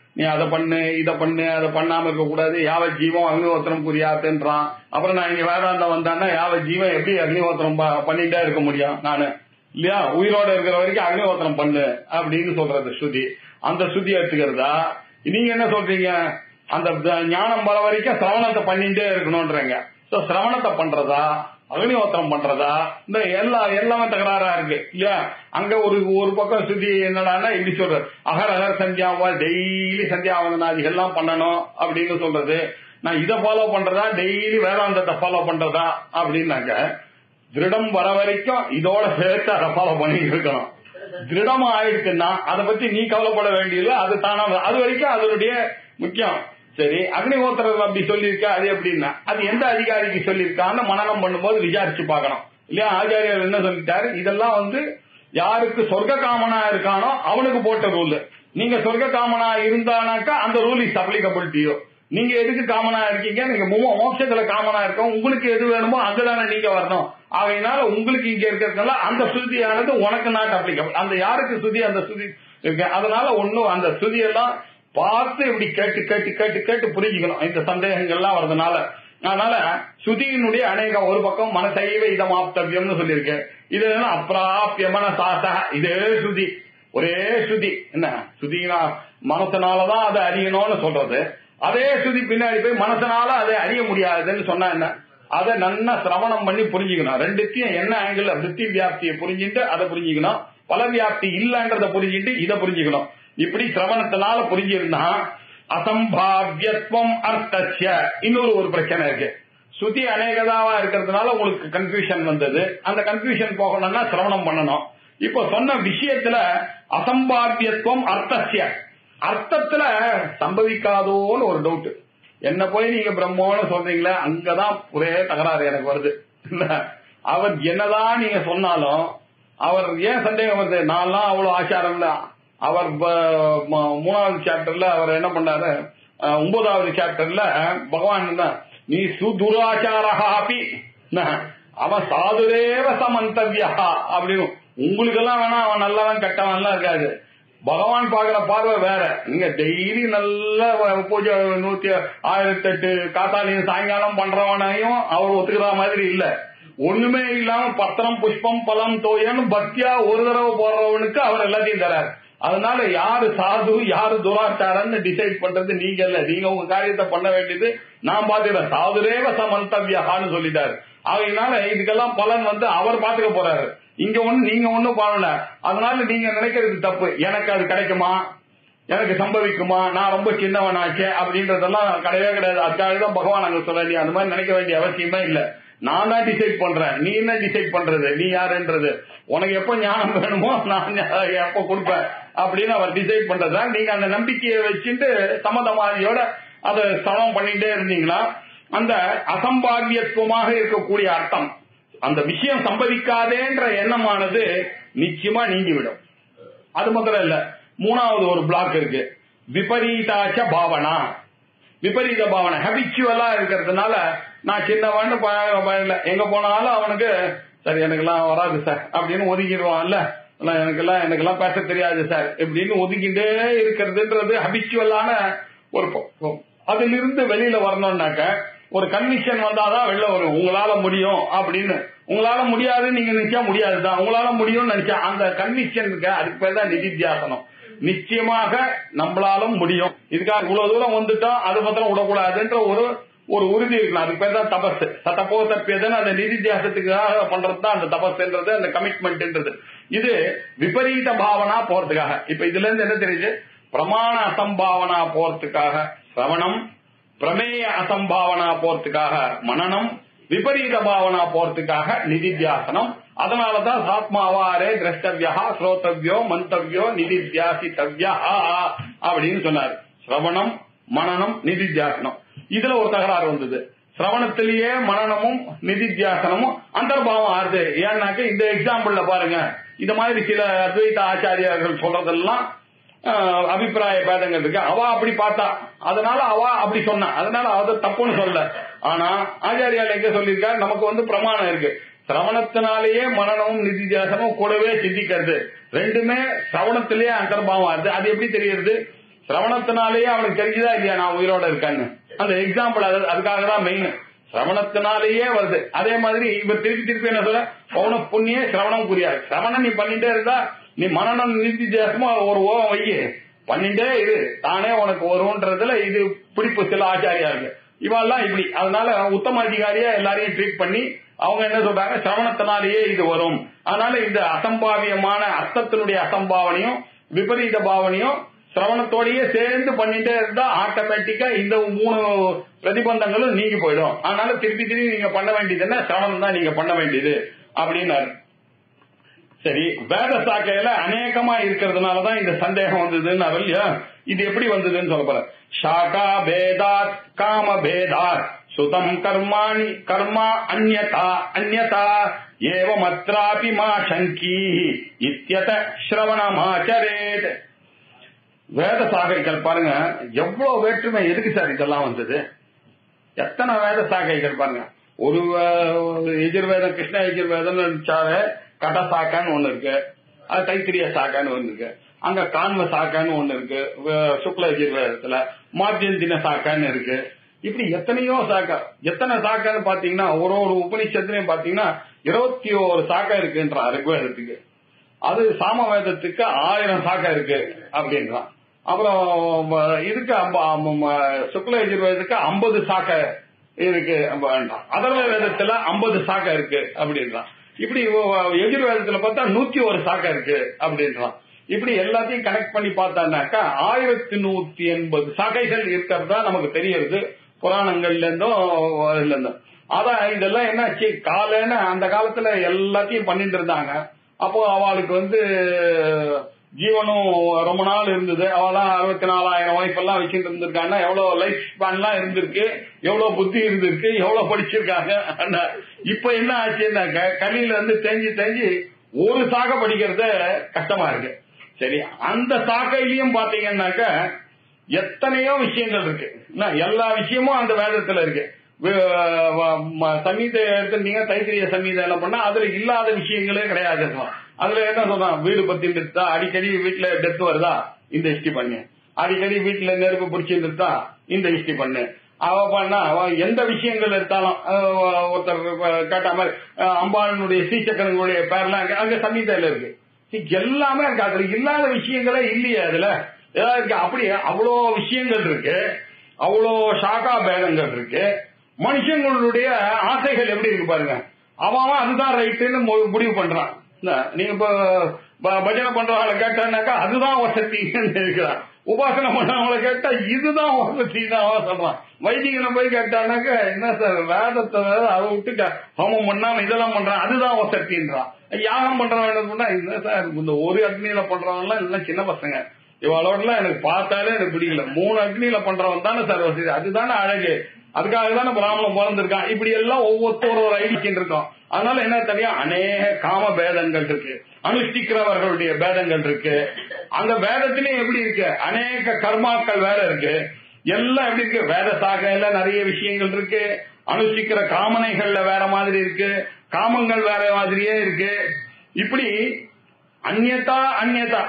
நீ அதை பண்ணு இதை பண்ணு அதை பண்ணாம இருக்க கூடாது யாவ ஜீவம் அக்னிஹோத்திரம் புரியாதுன்றான் அப்புறம் நான் இங்க வேதாந்தம் வந்தான்னா யாவ ஜீவன் எப்படி அக்னிஹோத்திரம் ப- பண்ணிட்டே இருக்க முடியும் நானு இல்லையா உயிரோட இருக்கிற வரைக்கும் அக்னிஹோத்திரம் பண்ணு அப்படின்னு சொல்றது ஸ்ருதி அந்த ஸ்ருதி எடுத்துக்கிறதா நீங்க என்ன சொல்றீங்க அந்த த- ஞானம் வர வரைக்கும் சிரவணத்தை பண்ணிட்டே இருக்கணும்ன்றீங்க சோ சிரவணத்தை பண்றதா அக்னிஹோத்திரம் பண்றதா இந்த எல்லா எல்லாமே தகராறா இருக்கு இல்லையா அங்க ஒரு ஒரு பக்கம் சுத்தி என்னடான்னா இப்படி சொல்றது அகர் அகர் சந்தியாவா டெய்லி சந்தியாவந்தனாதிகள் எல்லாம் பண்ணணும் அப்படின்னு சொல்றது நான் இதை ஃபாலோ பண்றதா டெய்லி வேதாந்தத்தை ஃபாலோ பண்றதா அப்படின்னாக்க திருடம் வர வரைக்கும் இதோட சேர்த்து அதை ஃபாலோ பண்ணிட்டு இருக்கணும் திருடம் ஆயிடுச்சுன்னா அதை பத்தி நீ கவலைப்பட வேண்டியதில்லை அது தானா அது வரைக்கும் அதனுடைய முக்கியம் சரி அக்னிஹோத்திரம் அப்படி சொல்லியிருக்க அது எப்படின்னா அது எந்த அதிகாரிக்கு சொல்லியிருக்கான்னு மனநம் பண்ணும்போது விசாரிச்சு பார்க்கணும் இல்லையா ஆச்சாரியர் என்ன சொல்லிட்டாரு இதெல்லாம் வந்து யாருக்கு சொர்க்க காமனா இருக்கானோ அவனுக்கு போட்ட ரூல் நீங்க சொர்க்க காமனா இருந்தானாக்கா அந்த rule is applicable to you நீங்க எதுக்கு காமனா இருக்கீங்க நீங்க மோ- மோட்சத்துல காமனா இருக்கோம் உங்களுக்கு எது வேணுமோ அங்கதானே நீங்க வரணும் ஆகையினால உங்களுக்கு இங்க இருக்கிறதுனால அந்த சுதியானது உனக்கு நாட் அப்ளிகபிள் அந்த யாருக்கு சுதி அந்த சுதி இருக்கு அதனால ஒண்ணும் அந்த சுதியெல்லாம் பார்த்து இப்படி கேட்டு கேட்டு கேட்டு கேட்டு புரிஞ்சுக்கணும் இந்த சந்தேகங்கள்லாம் வர்றதுனால அதனால சுதியினுடைய அநேக ஒரு பக்கம் மனசைவ இதமாப்தவியம்னு சொல்லியிருக்கேன் இது என்ன அப்பிராபியமன சாசக இதே சுதி ஒரே சுதி என்ன சுதினா மனசனாலதான் அதை அறியணும்னு சொல்றது அதே சுதி பின்னாடி போய் மனசனால அதை அறிய முடியாதுன்னு சொன்னா என்ன அதை நன்னா சிரவணம் பண்ணி புரிஞ்சுக்கணும் ரெண்டுத்தையும் என்ன ஆங்கிள் விருத்தி வியாப்தியை புரிஞ்சுட்டு அதை புரிஞ்சுக்கணும் பல வியாப்தி இல்லன்றத புரிஞ்சுட்டு இதை புரிஞ்சுக்கணும் இப்படி சிரவணத்தினால புரிஞ்சிருந்தா அசம்பாவியத்துவம் அர்த்தஸ்ய இன்னொரு ஒரு பிரச்சனை இருக்கு சுத்தி அநேகதாவா இருக்கிறதுனால உங்களுக்கு கன்ஃபியூஷன் வந்தது அந்த கன்ஃபியூஷன் போகணும்னா சிரவணம் பண்ணணும் இப்போ சொன்ன விஷயத்துல அசம்பாவியத்துவம் அர்த்தஸ்ய அர்த்தத்துல சம்பவிக்காதோன்னு ஒரு டவுட் என்ன போய் நீங்க பிரம்மோன்னு சொல்றீங்களே அங்கதான் ஒரே தகராறு எனக்கு வருது இல்ல அவர் என்னதான் நீங்க சொன்னாலும் அவர் ஏன் சந்தேகம் வருது நான்லாம் அவ்வளவு ஆச்சாரம் இல்ல அவர் ப- ம- மூணாவது சாப்டர்ல அவர் என்ன பண்ணாரு அஹ், ஒன்பதாவது சாப்டர்ல பகவான் தான் நீ சுதுராச்சாரஹாபி அவன் சாதுரேவ சமந்தவ்யா அப்படின்னு உங்களுக்கு எல்லாம் வேணா அவன் நல்லவன் கெட்டவன் எல்லாம் இருக்காது பகவான் பாக்குற பார்வை வேற நீங்க டெய்லி நல்ல வ- பூஜை நூத்தி ஆயிரத்தி எட்டு காத்தாலையும் சாயங்காலம் பண்றவனையும் அவர் ஒத்துக்கிற மாதிரி இல்ல ஒண்ணுமே இல்லாம பத்திரம் புஷ்பம் பழம் தோயன்னு பக்தியா ஒரு தடவை போடுறவனுக்கு அவர் எல்லாத்தையும் தரார் அதனால யாரு சாது யாரு துராச்சாரம்னு டிசைட் பண்றது நீங்க இல்ல நீங்க உங்க காரியத்தை பண்ண வேண்டியது நான் பாத்துக்கிறேன் சாதுரேவ சமந்தவ்யான்னு சொல்லிட்டாரு ஆகையினால இதுக்கெல்லாம் பலன் வந்து அவர் பாத்துக்க போறாரு இங்க ஒண்ணு நீங்க ஒண்ணும் பண்ணல அதனால நீங்க நினைக்கிறது தப்பு எனக்கு அது கிடைக்குமா எனக்கு சம்பவிக்குமா நான் ரொம்ப சின்னவனாச்சே அப்படின்றதெல்லாம் கிடையவே கிடையாது அதுக்காக தான் பகவான் அங்க சொல்ல நீ அந்த மாதிரி நினைக்க வேண்டிய அவசியமே இல்ல நான் தான் டிசைட் பண்றேன் நீ என்ன டிசைட் பண்றது நீ யாருன்றது உனக்கு எப்ப ஞானம் வேணுமோ நான் எப்ப கொடுப்பேன் அப்படின்னு அவர் டிசைட் பண்றதா நீங்க அந்த நம்பிக்கையை வச்சுட்டு சம்மதமாதியோட அதை சமம் பண்ணிட்டே இருந்தீங்களா அந்த அசம்பாவியத்துவமாக இருக்கக்கூடிய அர்த்தம் அந்த விஷயம் சம்பவிக்காதேன்ற எண்ணமானது நிச்சயமா நீங்கிவிடும் அது மாத்திரம் இல்ல மூணாவது ஒரு பிளாக் இருக்கு விபரீதாச்ச பாவனா விபரீத பாவனை ஹபிச்சுவலா இருக்கிறதுனால நான் சின்னவன்னு ப- பயனில்ல எங்க போனாலும் அவனுக்கு சார் எனக்கெல்லாம் வராது சார் அப்படின்னு ஒதுக்கிடுவான்ல இல்ல, எனக்கெல்லாம் எனக்கெல்லாம் பேச தெரியாது சார் இப்படின்னு ஒதுக்கிட்டே இருக்கிறதுன்றது ஹபிச்சுவலான ஒரு ப- அதிலிருந்து வெளியில வரணும்னாக்க ஒரு கன்விக்ஷன் வந்தாதான் வெளில வரும் உங்களால முடியும் அப்படின்னு உங்களால முடியாதுன்னு நீங்க நினைச்சா முடியாதுதான் உங்களால முடியும்னு நினைச்சா அந்த கன்விக்ஷன் இருக்கு அதுக்கு பேர் தான் நிதித்தியாசனம் நிச்சயமாக நம்மளாலும் முடியும் இதுக்காக இவ்வளவு தூரம் வந்துட்டோம் அது மாத்திரம் விடக்கூடாதுன்ற ஒரு ஒரு உறுதி இருக்கணும் அதுக்கு பேர் தான் தபஸ் சத்தப்போ தப்பியதுன்னு அந்த நிதித்தியாசத்துக்காக பண்றது தான் அந்த தபஸ்ன்றது அந்த கமிட்மெண்ட்ன்றது இது விபரீத பாவனா போறதுக்காக இப்ப இதுல இருந்து என்ன தெரியுது பிரமாண அசம்பாவனா போறதுக்காக சிரவணம் பிரமேய அசம்பாவனா போறதுக்காக மனனம் விபரீத பாவனா போறதுக்காக நிதித்தியாசனம் அதனாலதான் சாத்மாவாரே திரஷ்டவியா ஸ்ரோதவ்யோ மந்தவ்யோ நிதித்தியாசித்தவ்யா அப்படின்னு சொன்னார் சிரவணம் மனனம் நிதித்தியாசனம் இதுல ஒரு தகராறு வந்தது சிரவணத்திலேயே மனனமும் நிதித்தியாசனமும் அந்தர்பாவம் ஆறுது ஏன்னாக்க இந்த எக்ஸாம்பிள்ல பாருங்க இந்த மாதிரி சில அத்வைத ஆச்சாரியர்கள் சொல்றதெல்லாம் ஆஹ், அபிப்பிராய பேதங்கள் இருக்கு அவ அப்படி பார்த்தா அதனால அவ அப்படி சொன்னா அதனால அது தப்புன்னு சொல்ல ஆனா ஆச்சாரியால் எங்க சொல்லியிருக்காரு நமக்கு வந்து பிரமாணம் இருக்கு சிரவணத்தினாலேயே மனநமும் நிதித்தியாசமும் கூடவே சிந்திக்கிறது ரெண்டுமே சிரவணத்திலேயே அந்தர்பாவம் ஆகுது அது எப்படி தெரியுது சிரவணத்தினாலேயே அவனுக்கு தெரிஞ்சுதா இல்லையா நான் உயிரோட இருக்கேன்னு அந்த எக்ஸாம்பிள் அது அதுக்காக தான் மெயின் சிரவணத்தினாலேயே வருது அதே மாதிரி இவர் திருப்பி திருப்பி என்ன சொல்ல பௌன புண்ணிய சிரவணம் புரியாது சிரவணம் நீ பண்ணிட்டே இருந்தா நீ மனநம் நிறுத்தி தேசமா ஒரு ஓரம் வை பண்ணிட்டே இரு தானே உனக்கு வரும்ன்றதுல இது பிடிப்பு சில ஆச்சாரியா இருக்கு இவெல்லாம் இப்படி அதனால உத்தம அதிகாரியா எல்லாரையும் ட்ரீட் பண்ணி அவங்க என்ன சொல்றாங்க சிரவணத்தினாலேயே இது வரும் அதனால இந்த அசம்பாவியமான அர்த்தத்தினுடைய அசம்பாவனையும் விபரீத பாவனையும் சிரவணத்தோடயே சேர்ந்து பண்ணிட்டே இருந்தா ஆட்டோமேட்டிக்கா இந்த மூணு பிரதிபந்தங்களும் நீங்கி போயிடும் அதனால திருப்பி திருப்பி நீங்க பண்ண வேண்டியது என்ன சிரவணம் தான் நீங்க பண்ண வேண்டியது அப்படின்னாரு சரி வேத சாக்கையில அநேகமா இருக்கிறதுனாலதான் இந்த சந்தேகம் வந்ததுன்னு இல்லையா இது எப்படி வந்ததுன்னு சொல்ல போற ஷாகா பேதாத் காம பேதாத் சுதம் கர்மாணி கர்மா அந்யதா அந்யதா ஏவமத்ராபி மா சங்கி இத்தியத ஸ்ரவணமாச்சரேத் வேத சாகைகள் பாருங்க எவ்வளவு வேற்றுமை எதுக்கு சார் இதெல்லாம் வந்தது எத்தனை வேத சாகைகள் பாருங்க ஒரு அஹ், எஜுர்வேதம் கிருஷ்ண எஜுர்வேதம் நினைச்சாவே கட சாக்கான்னு ஒண்ணு இருக்கு அது தைத்திரிய சாக்கான்னு ஒண்ணு இருக்கு அங்க கான்வ சாக்கான்னு ஒண்ணு இருக்கு வ- சுக்ல எஜுர்வேதத்துல மார்ஜந்தின சாக்கான்னு இருக்கு இப்படி எத்தனையோ சாக்கா எத்தனை சாக்கான்னு பாத்தீங்கன்னா ஒரு ஒரு உபனிஷத்துலயும் பாத்தீங்கன்னா இருபத்தி ஒரு சாக்கா இருக்குன்றா ரிக்வேதத்துக்கு அது சாமவேதத்துக்கு ஆயிரம் சாக்கா இருக்கு அப்படின்றான் அப்புறம் ம- இதுக்கு அம்ப- அம்ப- ம- சுக்ல எஜுர்வேதத்துக்கு ஐம்பது சாக்க இருக்கு அப்படின்றான் அதர்வ வேதத்துல ஐம்பது சாக்க இருக்கு அப்படின்றான் இப்படி ஒ- எஜுர்வேதத்துல பார்த்தா நூத்தி ஒரு சாக்க இருக்கு அப்படின்றான் இப்படி எல்லாத்தையும் கனெக்ட் பண்ணி பார்த்தானாக்கா ஆயிரத்தி நூத்தி எண்பது சாக்கைகள் இருக்கிறதா நமக்கு தெரியறது புராணங்கள்ல இருந்தும் இதுல இருந்தும் அதான் இதெல்லாம் என்னாச்சு காலைன்னு அந்த காலத்துல எல்லாத்தையும் பண்ணிட்டு இருந்தாங்க அப்போ அவளுக்கு வந்து ஜீவனும் ரொம்ப நாள் இருந்தது அவெல்லாம் அறுபத்தி நாலாயிரம் ஒய்ஃப் எல்லாம் வச்சுட்டு இருந்திருக்காங்கன்னா எவ்வளவு லைஃப் ஸ்பேன்லாம் இருந்திருக்கு எவ்வளவு புத்தி இருந்திருக்கு எவ்வளவு படிச்சிருக்காங்க ஆனா, இப்ப என்ன ஆச்சுன்னாக்க கல்லியில இருந்து தெரிஞ்சு தெரிஞ்சு ஒரு சாக படிக்கிறது கஷ்டமா இருக்கு சரி அந்த சாக்கையிலயும் பாத்தீங்கன்னாக்க எத்தனையோ விஷயங்கள் இருக்கு என்ன, எல்லா விஷயமும் அந்த வேதத்துல இருக்கு வே- வ- ம- சமீதை எடுத்துட்டீங்க தைத்திரிய சமீதை என்ன பண்ணா அதுல இல்லாத விஷயங்களே கிடையாது அதுல என்ன சொல்றான் வீடு பத்தி இருந்தா அடிக்கடி வீட்டுல டெத் வருதா இந்த ஹிஸ்டி பண்ணு அடிக்கடி வீட்டுல நெருப்பு பிடிச்சிட்டு இருந்தா இந்த ஹிஸ்டி பண்ணு அவ பண்ணா அவ எந்த விஷயங்கள் எடுத்தாலும் அஹ் ஒருத்தர் அஹ் கேட்ட மாதிரி அஹ் அம்பாளுடைய ஸ்ரீசக்கரனுடைய பேர்லாம் இருக்கு. அங்க சமீதையில இருக்கு இது எல்லாமே இருக்கு அதுல இல்லாத விஷயங்களே இல்லையே அதுல ஏதாவது இருக்கு அப்படி அவ்வளோ விஷயங்கள் இருக்கு அவ்வளோ சாகா பேதங்கள் இருக்கு மனுஷங்களுடைய ஆசைகள் எப்படி இருக்கு பாருங்க அவன் அவன் அதுதான் ரைட்டுன்னு மு- முடிவு பண்றான் என்ன, நீங்க இப்ப ப- பஜனை பண்றவங்களை கேட்டானாக்கா அதுதான் வசதின்னு இருக்கிறான் உபாசனை பண்றவங்களை கேட்டா இதுதான் வசதின்னு அவன் சொல்றான் வைதிகனை போய் கேட்டானாக்கா என்ன சார் வேதத்தை வேற அதை விட்டு க- ஹோமம் பண்ணாம இதெல்லாம் பண்றான் அதுதான் வசதின்றான் யாகம் பண்றவன் என்ன பண்ணா என்ன சார் இந்த ஒரு அக்னியில பண்றவன் எல்லாம் எல்லாம் சின்ன பசங்க இவளோடலாம் எனக்கு பார்த்தாலே எனக்கு பிடிக்கல மூணு அக்னியில பண்றவன் தானே சார் வசதி அதுதானே அழகு அதுக்காக தானே பிராமணன் பிறந்திருக்கான் இப்படி எல்லாம் ஒவ்வொருத்தரும் ஒரு ஐடிக்கின் இருக்கோம் அதனால என்ன தெரியும் அநேக காம பேதங்கள் இருக்கு அனுஷ்டிக்கிறவர்களுடைய பேதங்கள் இருக்கு அந்த வேதத்திலயும் எப்படி இருக்கு அநேக கர்மாக்கள் வேற இருக்கு எல்லாம் எப்படி இருக்கு வேத சாகையில நிறைய விஷயங்கள் இருக்கு அனுஷ்டிக்கிற காமனைகள்ல வேற மாதிரி இருக்கு காமங்கள் வேற மாதிரியே இருக்கு இப்படி அந்நியதா அந்நியதா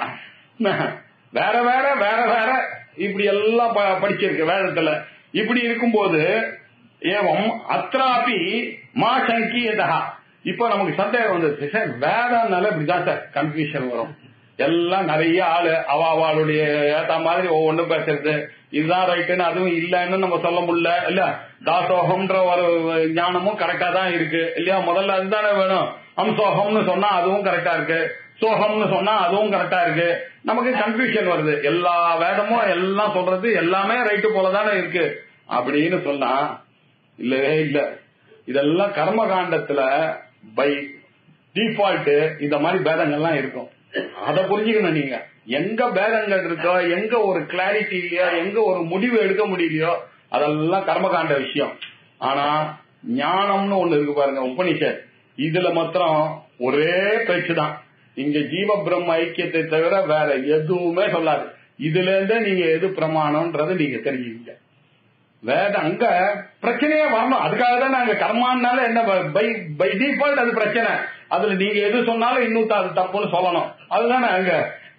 வேற வேற வேற வேற இப்படி எல்லாம் ப- படிச்சிருக்கு வேதத்துல இப்படி இருக்கும்போது ஏவம் அத்ராபி மா சங்கீயதா இப்போ நமக்கு சந்தேகம் வந்தது சார் வேதம்னால இப்படிதான் சார் கன்ஃபியூஷன் வரும் எல்லாம் நிறைய ஆளு அவ அவளுடைய ஏத்த மாதிரி ஒவ்வொன்றும் பேசுறது இதுதான் ரைட்டுன்னு அதுவும் இல்லைன்னு நம்ம சொல்ல முடியல இல்ல தாசோகம்ன்ற ஒரு ஞானமும் கரெக்டா தான் இருக்கு இல்லையா முதல்ல அதுதானே வேணும் அம்சோகம்னு சொன்னா அதுவும் கரெக்டா இருக்கு சோகம்னு சொன்னா அதுவும் கரெக்டா இருக்கு நமக்கு கன்ஃபியூஷன் வருது எல்லா வேதமும் எல்லாம் சொல்றது எல்லாமே ரைட்டு போலதானே இருக்கு அப்படின்னு சொன்னா இல்லவே இல்ல இதெல்லாம் கர்ம காண்டத்துல பை டிஃபால்ட் இந்த மாதிரி பேதங்கள்லாம் இருக்கும் அதை புரிஞ்சுக்கணும் நீங்க எங்க பேதங்கள் இருக்கோ எங்க ஒரு கிளாரிட்டி இல்லையோ எங்க ஒரு முடிவு எடுக்க முடியலையோ அதெல்லாம் கர்மகாண்ட விஷயம் ஆனா ஞானம்னு ஒண்ணு இருக்கு பாருங்க உபனிஷத் இதுல மாத்திரம் ஒரே பேச்சு தான் இங்க ஜீவ பிரம்ம ஐக்கியத்தை தவிர வேற எதுவுமே சொல்லாது இதுல இருந்தே நீங்க எது பிரமாணம்ன்றதை நீங்க தெரிஞ்சுக்கீங்க வேத அங்க பிரச்சனையே வரணும் அதுக்காக தான் நாங்க கர்மானால என்ன பை பை டிஃபால்ட் அது பிரச்சனை அதுல நீங்க எது சொன்னாலும் இன்னும் அது தப்புன்னு சொல்லணும் அதுதானே அங்க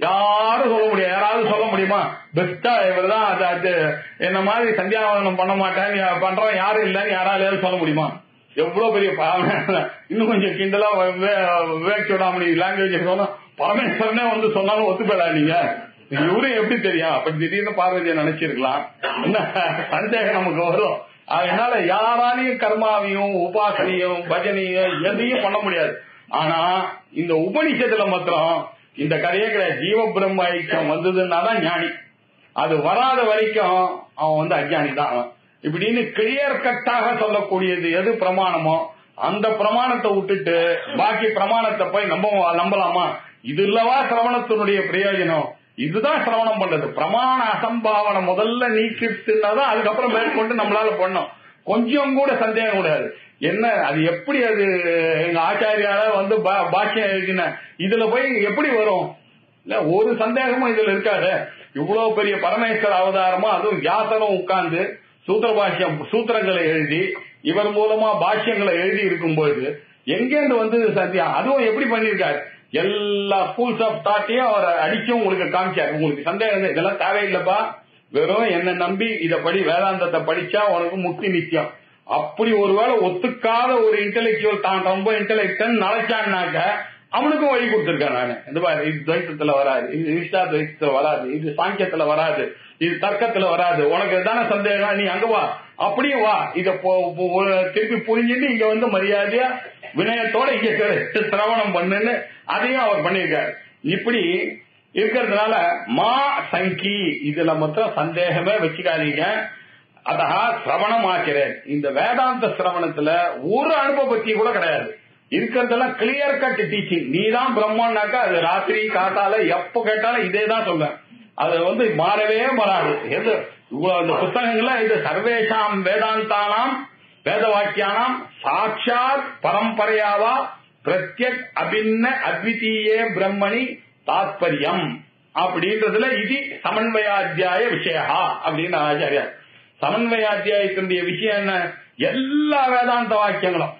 யாரும் சொல்ல முடியாது யாராவது சொல்ல முடியுமா பெஸ்டா இவர்தான் அது அது என்ன மாதிரி சந்தியாவதனம் பண்ண மாட்டேன் பண்றவன் யாரும் இல்லைன்னு யாராலையாவது சொல்ல முடியுமா எவ்வளவு பெரிய பா- இன்னும் கொஞ்சம் கிண்டலா வே- விவேக் சூடாமணி லாங்குவேஜ் சொன்னா பரமேஸ்வரனே வந்து சொன்னாலும் ஒத்துப்படா நீங்க இவரும் எப்படி தெரியும் அப்படி திடீர்னு பார்வதியை நினைச்சிருக்கலாம் என்ன சந்தேகம் நமக்கு வரும் அதனால யாராலையும் கர்மாவையும் உபாசனையும் பஜனையும் எதையும் பண்ண முடியாது ஆனா இந்த உபனிஷத்துல மாத்திரம் இந்த கதையே கிடையாது ஜீவ பிரம்ம ஐக்கியம் வந்ததுன்னா தான் ஞானி அது வராத வரைக்கும் அவன் வந்து அஜானி தான் அவன் இப்படின்னு கிளியர் கட்டாக சொல்லக்கூடியது எது பிரமாணமோ அந்த பிரமாணத்தை விட்டுட்டு பாக்கி பிரமாணத்தை போய் நம்ப நம்பலாமா இது இல்லவா சிரவணத்தினுடைய பிரயோஜனம் இதுதான் சிரவணம் பண்றது பிரமாண அசம்பாவனை முதல்ல நீக்கிட்டுனா தான் அதுக்கப்புறம் மேற்கொண்டு நம்மளால பண்ணோம் கொஞ்சம் கூட சந்தேகம் கூடாது என்ன அது எப்படி அது எங்க ஆச்சாரியால வந்து பா- பாக்கியம் எழுதின இதுல போய் எப்படி வரும் இல்ல ஒரு சந்தேகமும் இதுல இருக்காது இவ்வளவு பெரிய பரமேஸ்வர அவதாரமா அதுவும் வியாசனும் உட்கார்ந்து சூத்திர பாஷ்யம் சூத்திரங்களை எழுதி இவர் மூலமா பாஷ்யங்களை எழுதி இருக்கும்போது எங்கேருந்து வந்தது சத்தியம் அதுவும் எப்படி பண்ணிருக்காரு எல்லா ஸ்கூல்ஸ் ஆஃப் தாட்டையும் அவர் அடிச்சும் உங்களுக்கு காமிச்சாரு உங்களுக்கு சந்தேகம் இல்லை, இதெல்லாம் தேவையில்லைப்பா வெறும் என்ன நம்பி இத படி வேதாந்தத்தை படிச்சா உனக்கு முக்தி நிச்சயம் அப்படி ஒருவேளை ஒத்துக்காத ஒரு இன்டெலெக்சுவல் தான் ரொம்ப இன்டெலெக்டன் நினைச்சான்னாக்க அவனுக்கும் வழி கொடுத்திருக்கேன் நானு இந்த பாரு இது துவைத்தத்துல வராது இது ஈஷ்டா துவைத்தத்துல வராது இது சாங்கியத்துல வராது இது தர்க்கத்துல வராது உனக்கு தானே சந்தேகம் நீ அங்க வா அப்படியே வா இத போ- போ- ஒரு திருப்பி புரிஞ்சுட்டு இங்க வந்து மரியாதையா வினயத்தோட இங்க சிர- சிரவணம் பண்ணுன்னு அதையும் அவர் பண்ணியிருக்காரு இப்படி இருக்கிறதுனால மா சங்கி இதுல மொத்தம் சந்தேகமே வச்சுக்காதீங்க அதா சிரவணம் ஆக்கிறேன் இந்த வேதாந்த சிரவணத்துல ஒரு அனுபவத்தி கூட கிடையாது இருக்கிறதெல்லாம் கிளியர் கட் டீச்சிங் நீ தான் பிரம்மன்னாக்கா அது ராத்திரி காத்தால எப்ப கேட்டாலும் இதே தான் சொல்லுவேன் அது வந்து மாறவே மாறாது எது இவ்வளவு இந்த புத்தகங்கள்ல இது சர்வேஷாம் வேதாந்தானாம் வேத வாக்கியானாம் சாட்சாத் பரம்பரையாவா பிரத்யக் அபின்ன அத்விதீயே பிரம்மணி தாத்பரியம் அப்படின்றதுல இது சமன்வயாத்தியாய விஷயா அப்படின்னு ஆச்சாரியார் சமன்வயாத்தியாயத்தினுடைய விஷயம் என்ன எல்லா வேதாந்த வாக்கியங்களும்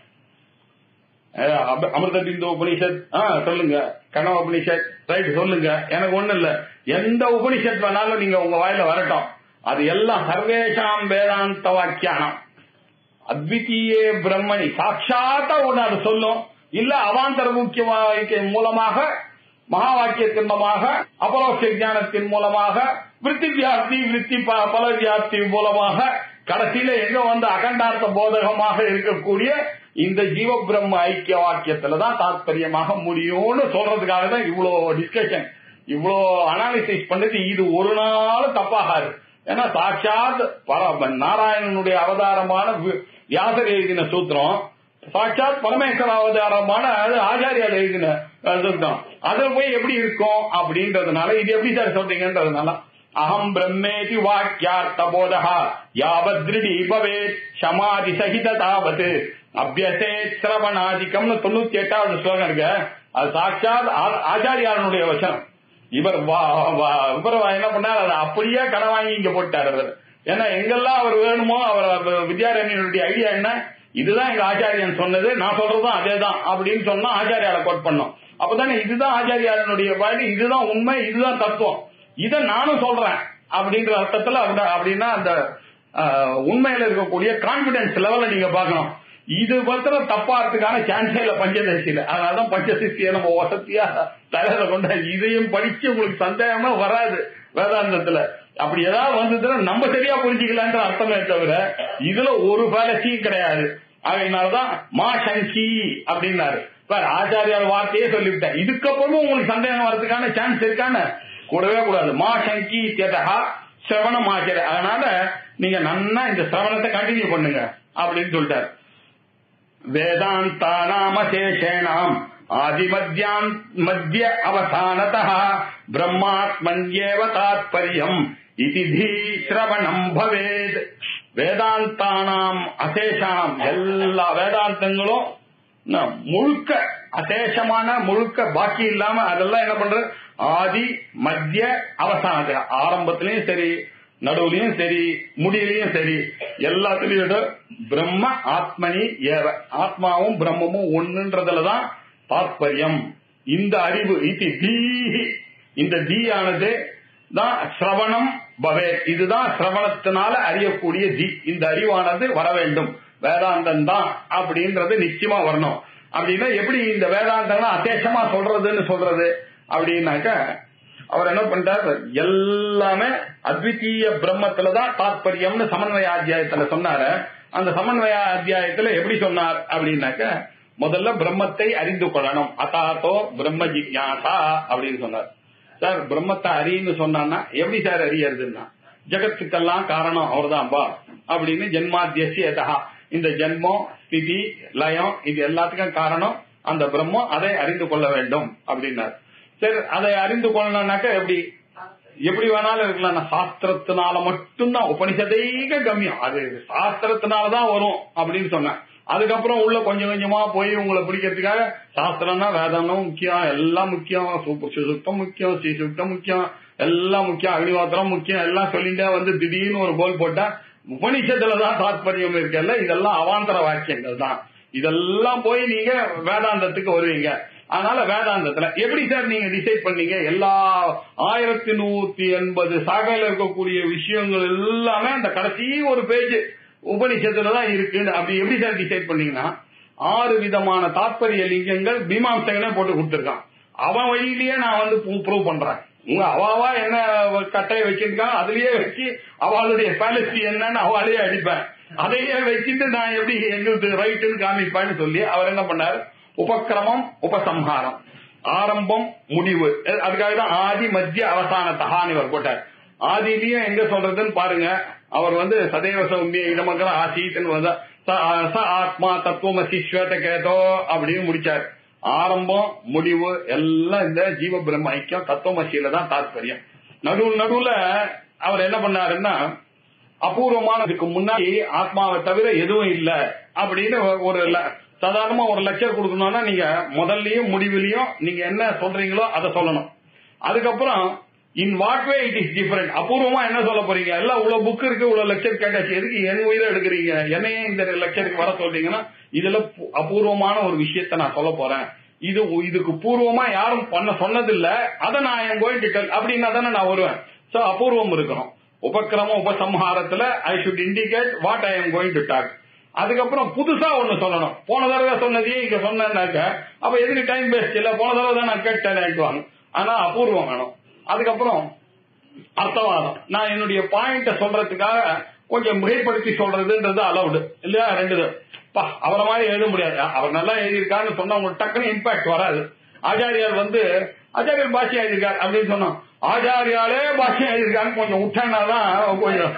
அஹ் அப- அமிர்த பிந்து உபனிஷத் ஆ சொல்லுங்க கணவ உபனிஷத் ரைட் சொல்லுங்க எனக்கு ஒண்ணு இல்ல எந்த உபனிஷத் வேணாலும் நீங்க உங்க வாயில வரட்டும் அது எல்லாம் சர்வேஷாம் வேதாந்த வாக்கியானம் அத்விதீயே பிரம்மணி சாட்சாத்தா ஒண்ணு அது சொல்லும் இல்ல அவாந்தர முக்கிய வாக்கிய மூலமாக மகா வாக்கியத்தின் மூலமாக அபரோக்ஷ ஞானத்தின் மூலமாக விருத்தி வியாப்தி விருத்தி ப- பல வியாப்தி மூலமாக கடைசியில எங்க வந்து அகண்டார்த்த போதகமாக இருக்கக்கூடிய இந்த ஜீவ பிரம்ம ஐக்கிய வாக்கியத்துல தான் தாத்பரியமாக முடியும்னு சொல்றதுக்காக தான் இவ்வளவு டிஸ்கஷன் இவ்வளோ அனாலிசிஸ் பண்ணது இது ஒரு நாள் தப்பாகாது ஏன்னா சாட்சாத் பர நாராயணனுடைய அவதாரமான வி- வியாசர் எழுதின சூத்திரம் சாட்சாத் பரமேஸ்வர அவதாரமான அது ஆச்சாரியால் எழுதின அஹ், சூத்திரம் அது போய் எப்படி இருக்கும் அப்படின்றதுனால இது எப்படி சார் சொல்றீங்கன்றதுனால அகம் பிரம்மேதி வாக்கியார்த்த போதா யாவத் திருடி பவேத் சமாதி சகித தாவத் அபியசே சிரவணாதிக்கம்னு தொண்ணூத்தி எட்டாவது ஸ்லோகம் இருக்கு அது சாட்சாத் ஆ- ஆச்சாரியாரனுடைய வசனம் இவர் வா- வா- இவர் என்ன பண்ணார் அதை அப்படியே கடன் வாங்கி இங்க போட்டார் அவர் ஏன்னா எங்கெல்லாம் அவர் வேணுமோ அவர் அவர் வித்யாரண்யனுடைய ஐடியா என்ன இதுதான் எங்க ஆச்சாரியன் சொன்னது நான் சொல்றதும் அதேதான் அப்படின்னு சொன்னா ஆச்சாரியால கோட் பண்ணோம் அப்பதானே இதுதான் ஆச்சாரியாரனுடைய பாடி இதுதான் உண்மை இதுதான் தத்துவம் இதை நானும் சொல்றேன் அப்படின்ற அர்த்தத்துல அப்படி- அப்படின்னா அந்த ஆஹ், உண்மையில இருக்கக்கூடிய கான்பிடன்ஸ் லெவல்ல நீங்க பார்க்கணும் இது பத்திரம் தப்பாறதுக்கான சான்ஸே இல்ல பஞ்சதசியில அதனாலதான் பஞ்சதசியை நம்ம வசதியா தலையில கொண்ட இதையும் படிச்சு உங்களுக்கு சந்தேகமா வராது வேதாந்தத்துல அப்படி ஏதாவது வந்ததுன்னா நம்ம சரியா புரிஞ்சுக்கலான்ற அர்த்தமே தவிர இதுல ஒரு பேலசியும் கிடையாது அதனாலதான் மா சங்கி அப்படின்னாரு பாரு ஆச்சாரியார் வார்த்தையே சொல்லிவிட்டேன் இதுக்கப்புறமும் உங்களுக்கு சந்தேகம் வர்றதுக்கான சான்ஸ் இருக்கான்னு கூடவே கூடாது மா சங்கி தியதா சிரவணம் ஆச்சாரிய அதனால நீங்க நன்னா இந்த சிரவணத்தை கண்டினியூ பண்ணுங்க அப்படின்னு சொல்லிட்டாரு வேதாந்தானாமசேஷேணாம் ஆதிமத்யாம் மத்திய அவசானத பிரம்மாத்மன்யேவ தாத்பரியம் இது தீ சிரவணம் பவேத் வேதாந்தானாம் அசேஷானாம் எல்லா வேதாந்தங்களும் என்ன, முழுக்க அசேஷமான முழுக்க பாக்கி இல்லாம அதெல்லாம் என்ன பண்றது ஆதி மத்திய அவசானத்துல ஆரம்பத்திலயும் சரி நடுவுலயும் சரி முடியிலையும் சரி எல்லாத்துலயும் இது பிரம்ம ஆத்மனி ஏவ ஆத்மாவும் பிரம்மமும் ஒண்ணுன்றதுலதான் தாத்பரியம் இந்த அறிவு இது தீஹி இந்த தி ஆனது தான் சிரவணம் பவே இதுதான் சிரவணத்தினால அறியக்கூடிய தி இந்த அறிவானது வர வேண்டும் வேதாந்தம் தான் அப்படின்றது நிச்சயமா வரணும் அப்படின்னா எப்படி இந்த வேதாந்தம்லாம் அசேஷமா சொல்றதுன்னு சொல்றது அப்படின்னாக்க அவர் என்ன பண்ணிட்டார் எல்லாமே அத்விதீய பிரம்மத்துலதான் தாத்பரியம்னு சமன்வய அத்தியாயத்துல சொன்னாரு அந்த சமன்வய அத்தியாயத்துல எப்படி சொன்னார் அப்படின்னாக்க முதல்ல பிரம்மத்தை அறிந்து கொள்ளணும் அதாத்தோ பிரம்ம ஜிக்யாசா அப்படின்னு சொன்னார் சார் பிரம்மத்தை அறின்னு சொன்னான்னா எப்படி சார் அறியறதுன்னா ஜெகத்துக்கெல்லாம் காரணம் அவர்தான்பா அப்படின்னு ஜென்மாத்தியசியதா இந்த ஜென்மம் ஸ்திதி லயம் இது எல்லாத்துக்கும் காரணம் அந்த பிரம்மம் அதை அறிந்து கொள்ள வேண்டும் அப்படின்னார் சரி அதை அறிந்து கொள்ளணும்னாக்க எப்படி எப்படி வேணாலும் இருக்கலாம் நான் சாஸ்திரத்தினால மட்டும்தான் உபனிஷதைக கம்யம் அது சாஸ்திரத்தினாலதான் வரும் அப்படின்னு சொன்னேன் அதுக்கப்புறம் உள்ள கொஞ்சம் கொஞ்சமா போய் உங்களை பிடிக்கிறதுக்காக சாஸ்திரம்னா வேதமும் முக்கியம் எல்லாம் முக்கியம் சூப்பர் சுத்தம் முக்கியம் ஸ்ரீ சுத்தம் முக்கியம் எல்லாம் முக்கியம் அக்னிவாத்திரம் முக்கியம் எல்லாம் சொல்லிட்டே வந்து திடீர்னு ஒரு கோல் போட்டா உபனிஷத்துலதான் தாத்பரியம் இருக்கல இதெல்லாம் அவாந்தர வாக்கியங்கள் தான் இதெல்லாம் போய் நீங்க வேதாந்தத்துக்கு வருவீங்க அதனால வேதாந்தத்துல எப்படி சார் நீங்க டிசைட் பண்ணீங்க எல்லா ஆயிரத்தி நூத்தி எண்பது சாகையில இருக்கக்கூடிய விஷயங்கள் எல்லாமே அந்த கடைசி ஒரு பேஜ் உபனிஷத்துல தான் இருக்கு அப்படி எப்படி சார் டிசைட் பண்ணீங்கன்னா ஆறு விதமான தாத்பரிய லிங்கங்கள் மீமாம்சகனே போட்டு கொடுத்திருக்கான் அவன் வழியிலேயே நான் வந்து ப்ரூவ் பண்றேன் உங்க அவாவா என்ன கட்டையை வச்சிருக்கான் அதுலயே வச்சு அவளுடைய பாலிசி என்னன்னு அவளையே அடிப்பேன் அதையே வச்சுட்டு நான் எப்படி எங்களுக்கு ரைட்டுன்னு காமிப்பேன்னு சொல்லி அவர் என்ன பண்ணாரு உபக்கிரமம் உபசம்ஹாரம் ஆரம்பம் முடிவு அதுக்காக தான் ஆதி மத்திய அவசான தகான்னு இவர் போட்டார் ஆதியிலையும் எங்க சொல்றதுன்னு பாருங்க அவர் வந்து சதேவ சௌமிய இடமக்கிற ஆசீத்துன்னு வந்து ச ஆத்மா தத்துவமசி ஸ்வேத கேதோ அப்படின்னு முடிச்சார் ஆரம்பம் முடிவு எல்லாம் இந்த ஜீவ பிரம்ம ஐக்கியம் தத்துவமசியில தான் தாத்பரியம் நடு நடுவுல அவர் என்ன பண்ணாருன்னா அபூர்வமானதுக்கு முன்னாடி ஆத்மாவை தவிர எதுவும் இல்ல அப்படின்னு ஒரு சாதாரணமா ஒரு லெக்சர் கொடுக்கணும்னா நீங்க முதல்லயும் முடிவுலயும் நீங்க என்ன சொல்றீங்களோ அதை சொல்லணும் அதுக்கப்புறம் in what way it is different அபூர்வமா என்ன சொல்ல போறீங்க எல்லாம் இவ்வளவு புக் இருக்கு இவ்வளவு லெக்சர் கேட்டாச்சு எதுக்கு என் உயிரை எடுக்கிறீங்க என்னையே இந்த லெக்சருக்கு வர சொல்றீங்கன்னா இதுல அபூர்வமான ஒரு விஷயத்த நான் சொல்ல போறேன் இது இதுக்கு பூர்வமா யாரும் பண்ண சொன்னதில்ல அதை நான் என் கோயிங் டு அப்படின்னா தானே நான் வருவேன் சோ அபூர்வம் இருக்கணும் உபக்கிரம உபசம்ஹாரத்துல I should indicate what I am going to talk அதுக்கப்புறம் புதுசா ஒண்ணு சொல்லணும் போன தடவை சொன்னதையே இங்க சொன்னாக்க அப்ப எதுக்கு டைம் வேஸ்ட் இல்ல போன தடவை தான் நான் கேட்டேன் ஆனா அபூர்வம் வேணும் அதுக்கப்புறம் அர்த்தவாதம் நான் என்னுடைய பாயிண்ட சொல்றதுக்காக கொஞ்சம் மிகைப்படுத்தி சொல்றதுன்றது அலவுடு இல்லையா ரெண்டு பா அவரை மாதிரி எழுத முடியாது அவர் நல்லா எழுதியிருக்காருன்னு சொன்னா உங்களுக்கு டக்குன்னு இம்பாக்ட் வராது ஆச்சாரியார் வந்து ஆச்சாரியர் பாஷை எழுதியிருக்காரு அப்படின்னு சொன்னோம் ஆச்சாரியாலே பாஷை எழுதியிருக்காருன்னு கொஞ்சம் விட்டானாதான் கொஞ்சம்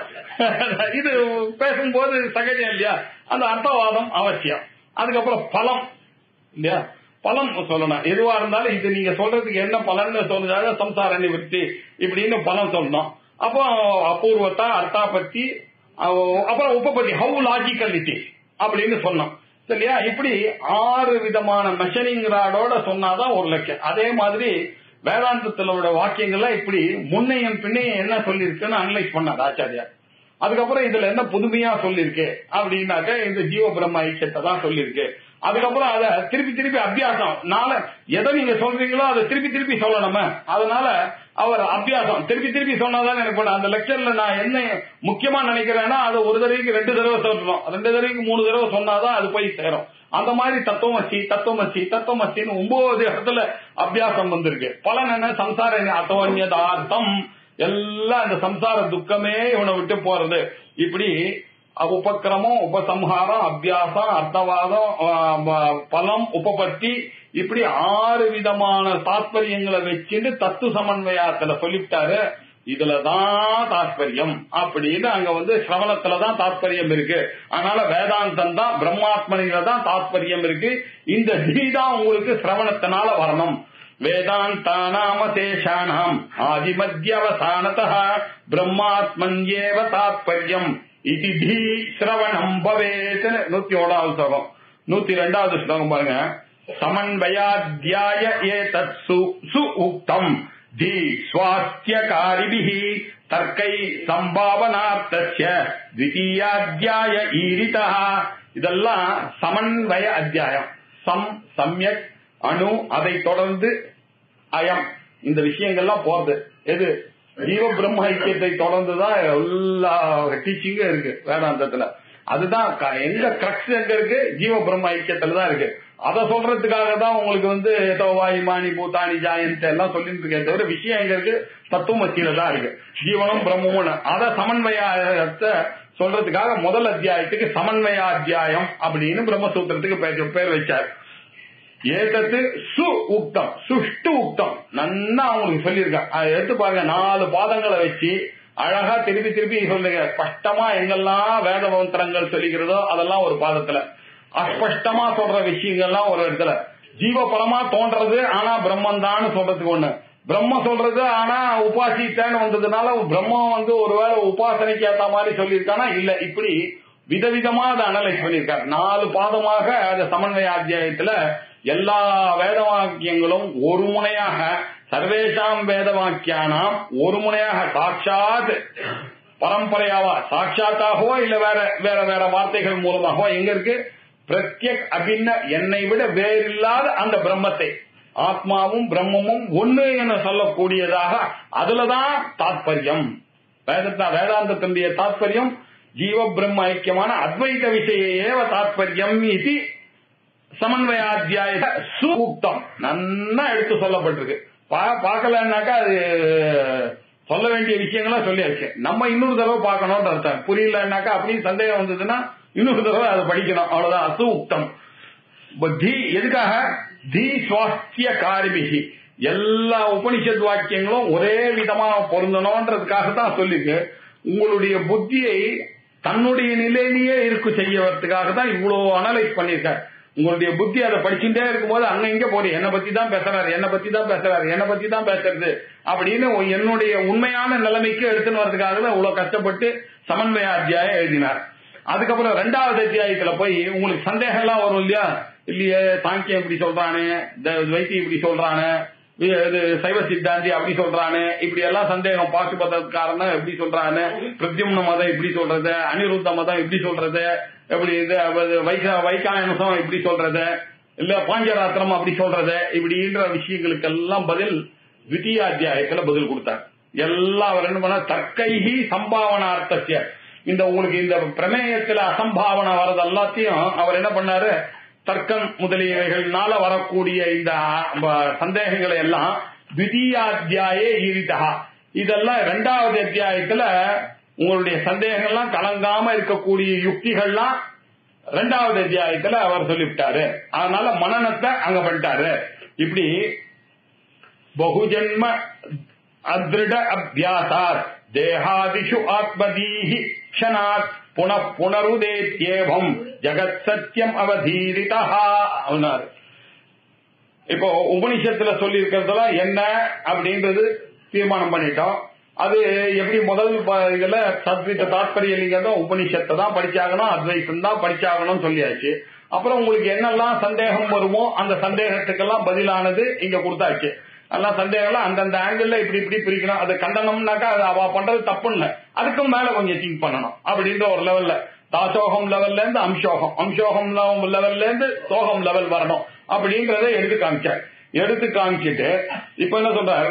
இது பேசும்போது சகஜம் இல்லையா அந்த அர்த்தவாதம் அவசியம் அதுக்கப்புறம் பலம் இல்லையா பலம் சொல்லணும் எதுவா இருந்தாலும் இது நீங்க சொல்றதுக்கு என்ன பலன்னு சொல்லுறாங்க சம்சார நிவர்த்தி இப்படின்னு பலம் சொல்லணும் அப்போ அபூர்வத்தா அர்த்தாபத்தி அப்புறம் உபபத்தி ஹவு லாஜிக்கல் இட் இஸ் அப்படின்னு சொன்னோம் சரியா இப்படி ஆறு விதமான மெஷரிங் ராடோட சொன்னாதான் ஒரு லட்சம் அதே மாதிரி வேதாந்தத்திலோட வாக்கியங்கள்லாம் இப்படி முன்னையும் பின்னையும் என்ன சொல்லியிருக்குன்னு அனலைஸ் பண்ணார் ஆச்சாரியா அதுக்கப்புறம் இதுல என்ன புதுமையா சொல்லிருக்கு அப்படின்னாக்க இந்த ஜீவ பிரம்ம ஐக்கியத்தை தான் சொல்லியிருக்கு அதுக்கப்புறம் அத திருப்பி திருப்பி அபியாசம் நாள எதை நீங்க சொல்றீங்களோ அதை திருப்பி திருப்பி சொல்லணுமே அதனால அவர் அபியாசம் திருப்பி திருப்பி சொன்னாதான் எனக்கு அந்த லெக்சர்ல நான் என்ன முக்கியமா நினைக்கிறேன்னா அது ஒரு தடவைக்கு ரெண்டு தடவை சொல்லணும் ரெண்டு தடவைக்கு மூணு தடவை சொன்னாதான் அது போய் சேரும் அந்த மாதிரி தத்துவமசி தத்துவமசி தத்துவமசின்னு ஒன்பது இடத்துல அபியாசம் வந்திருக்கு பலன் என்ன சம்சார அத்தோன்யதார்த்தம் எல்லாம் இந்த சம்சார துக்கமே இவனை விட்டு போறது இப்படி உபக்கிரமம் உபசம்ஹாரம் அபியாசம் அர்த்தவாதம் பலம் உபபத்தி இப்படி ஆறு விதமான தாத்பரியங்களை வச்சுட்டு தத்து சமன்வயத்துல சொல்லிவிட்டாரு இதுலதான் தாத்பரியம் அப்படின்னு அங்க வந்து சிரவணத்துலதான் தாத்பரியம் இருக்கு அதனால வேதாந்தம் தான் பிரம்மாத்மனில தான் தாத்பரியம் இருக்கு இந்த தான் உங்களுக்கு சிரவணத்தினால வரணும் வேதாந்தானாமசேஷானாம் ஆதிமத்தியவசானத பிரம்மாத்மன்யேவ தாத்பரியம் இது தி சிரவணம் பவேத் நூத்தி ஓடாவது ஸ்லோகம் நூத்தி ரெண்டாவது ஸ்லோகம் பாருங்க சமன்வயாத்தியாய ஏதத் சு உக்தம் தி சுவாஸ்தியகாரிபிஹி தர்க்கை சம்பாவனார்த்தஸ்ய த்விதீயாத்தியாய ஈரிதா இதெல்லாம் சமன்வய அத்தியாயம் சம் சம்யக் அணு அதை தொடர்ந்து அயம் இந்த விஷயங்கள்லாம் போறது எது ஜீவ பிரம்ம ஐக்கியத்தை தொடர்ந்துதான் எல்லா டீச்சிங்கும் இருக்கு வேதாந்தத்துல அதுதான் க- எங்க கிரக்ஸ் எங்க இருக்கு ஜீவ பிரம்ம ஐக்கியத்துல தான் இருக்கு அதை சொல்றதுக்காக தான் உங்களுக்கு வந்து தோவாய் மாணி பூத்தானி ஜாயந்த் எல்லாம் சொல்லிட்டு இருக்கே தவிர விஷயம் எங்க இருக்கு தத்துவமத்தியில தான் இருக்கு ஜீவனும் பிரம்மமும் அதை சமன்வயத்தை சொல்றதுக்காக முதல் அத்தியாயத்துக்கு சமன்வயாத்தியாயம் அப்படின்னு பிரம்மசூத்திரத்துக்கு பேர் பேர் வச்சார் ஏதத்து சு உக்தம் சுஷ்டு உக்தம் நன்னா அவங்களுக்கு சொல்லியிருக்கேன் அதை எடுத்து பாருங்க நாலு பாதங்களை வச்சு அழகா திருப்பி திருப்பி சொல்லுங்க ஸ்பஷ்டமா எங்கெல்லாம் வேத மந்திரங்கள் சொல்லிக்கிறதோ அதெல்லாம் ஒரு பாதத்துல அஸ்பஷ்டமா சொல்ற விஷயங்கள்லாம் ஒரு இடத்துல ஜீவபரமா தோன்றது ஆனா பிரம்மன் தான் சொல்றதுக்கு ஒண்ணு பிரம்ம சொல்றது ஆனா உபாசித்தேன்னு வந்ததுனால பிரம்மம் வந்து ஒருவேளை உபாசனைக்கு ஏத்த மாதிரி சொல்லியிருக்கானா இல்ல இப்படி விதவிதமா அதை அனலைஸ் பண்ணியிருக்காரு நாலு பாதமாக அந்த சமன்வய அத்தியாயத்துல எல்லா வேத வாக்கியங்களும் ஒரு முனையாக சர்வேஷாம் வேத வாக்கியானாம் ஒரு முனையாக சாட்சாத் பரம்பரையாவா சாட்சாத்தாகவோ இல்ல வேற வேற வேற வார்த்தைகள் மூலமாகவோ எங்க இருக்கு பிரத்யக் அபின்ன என்னை விட வேறில்லாத அந்த பிரம்மத்தை ஆத்மாவும் பிரம்மமும் ஒண்ணு என சொல்லக்கூடியதாக அதுலதான் தாத்பரியம் வேதத்தா வேதாந்தத்தினுடைய தாத்பரியம் ஜீவ பிரம்ம ஐக்கியமான அத்வைத விஷய ஏவ தாத்பரியம் இது சமன்வயாத்தியாய சூக்தம் நன்னா எடுத்து சொல்லப்பட்டிருக்கு பா- பார்க்கலன்னாக்கா அது சொல்ல வேண்டிய விஷயங்களா சொல்லியாச்சு நம்ம இன்னொரு தடவை பார்க்கணும்னு அர்த்தம் புரியலன்னாக்கா அப்படி சந்தேகம் வந்ததுன்னா இன்னொரு தடவை அதை படிக்கணும் அவ்வளவுதான் அசூக்தம் தி எதுக்காக தி சுவாஸ்திய காரிபிகி எல்லா உபனிஷத் வாக்கியங்களும் ஒரே விதமா பொருந்தணும்ன்றதுக்காக தான் சொல்லிருக்கு உங்களுடைய புத்தியை தன்னுடைய நிலையிலேயே இருக்கு செய்யறதுக்காக தான் இவ்வளவு அனலைஸ் பண்ணிருக்காரு உங்களுடைய புத்தி அதை படிச்சுட்டே இருக்கும்போது அங்க இங்க போடு என்ன பத்தி தான் பேசுறாரு என்ன பத்தி தான் பேசுறாரு என்ன பத்தி தான் பேசுறது அப்படின்னு என்னுடைய உண்மையான நிலைமைக்கு எடுத்துன்னு வரதுக்காக தான் இவ்வளவு கஷ்டப்பட்டு சமன்வய அத்தியாயம் எழுதினார் அதுக்கப்புறம் ரெண்டாவது அத்தியாயத்துல போய் உங்களுக்கு சந்தேகம் எல்லாம் வரும் இல்லையா இல்லையே சாங்கியம் இப்படி சொல்றானே த- வைத்தியம் இப்படி சொல்றானே வி- இது சைவ சித்தாந்தி அப்படி சொல்றானே இப்படி எல்லாம் சந்தேகம் பாசுபதக்காரன் எப்படி சொல்றானே பிரத்யும்ன மதம் இப்படி சொல்றது அனிருத்த மதம் இப்படி சொல்றது எப்படி இது அது வைகா வைகாயனசம் இப்படி சொல்றது இல்ல பாஞ்சராத்திரம் அப்படி சொல்றது இப்படின்ற விஷயங்களுக்கெல்லாம் பதில் அத்தியாயத்துல பதில் கொடுத்தார் எல்லாம் அவர் என்ன பண்ண தற்கைகி சம்பாவனார்த்தசிய இந்த உங்களுக்கு இந்த பிரமேயத்துல அசம்பாவனை வர்றது எல்லாத்தையும் அவர் என்ன பண்ணாரு தர்க்கம் முதலியவைகள்னால வரக்கூடிய இந்த அ, சந்தேகங்களை எல்லாம் அத்தியாயே ஈரிதா இதெல்லாம் இரண்டாவது அத்தியாயத்துல உங்களுடைய சந்தேகங்கள்லாம் கலங்காம இருக்கக்கூடிய யுக்திகள்லாம் ரெண்டாவது அத்தியாயத்துல அவர் சொல்லிவிட்டாரு அதனால மனநத்தை அங்க பண்ணிட்டாரு இப்படி बहुजन्म अदृढ़ अभ्यासात देहादिषु आत्मदीहि क्षणात् पुनः पुनरुदेत्येवं ஜகத் சத்தியம் அவதீரிதா அவனார் இப்போ உபனிஷத்துல சொல்லி இருக்கிறதெல்லாம் என்ன அப்படின்றது தீர்மானம் பண்ணிட்டோம் அது எப்படி முதல் ப- இதுல சத்வித தாத்பரிய லிங்கம் தான் உபனிஷத்தை தான் படிச்சாகணும் அத்வைத்தம் தான் படிச்சாகணும் சொல்லியாச்சு அப்புறம் உங்களுக்கு என்னெல்லாம் சந்தேகம் வருமோ அந்த சந்தேகத்துக்கெல்லாம் பதிலானது இங்க கொடுத்தாச்சு எல்லாம் சந்தேகம்லாம் அந்தந்த ஆங்கிள் இப்படி இப்படி பிரிக்கணும் அது கண்டனம்னாக்கா அது அவ பண்றது தப்பு இல்ல அதுக்கும் மேல கொஞ்சம் திங்க் பண்ணணும் அப்படின்ற ஒரு லெவல்ல தாசோகம் லெவல்ல இருந்து அம்சோகம் அம்சோகம் லெவல்ல இருந்து சோகம் லெவல் வரணும் அப்படிங்கறத எடுத்து காமிச்சார் எடுத்து காமிச்சிட்டு இப்ப என்ன சொல்றார்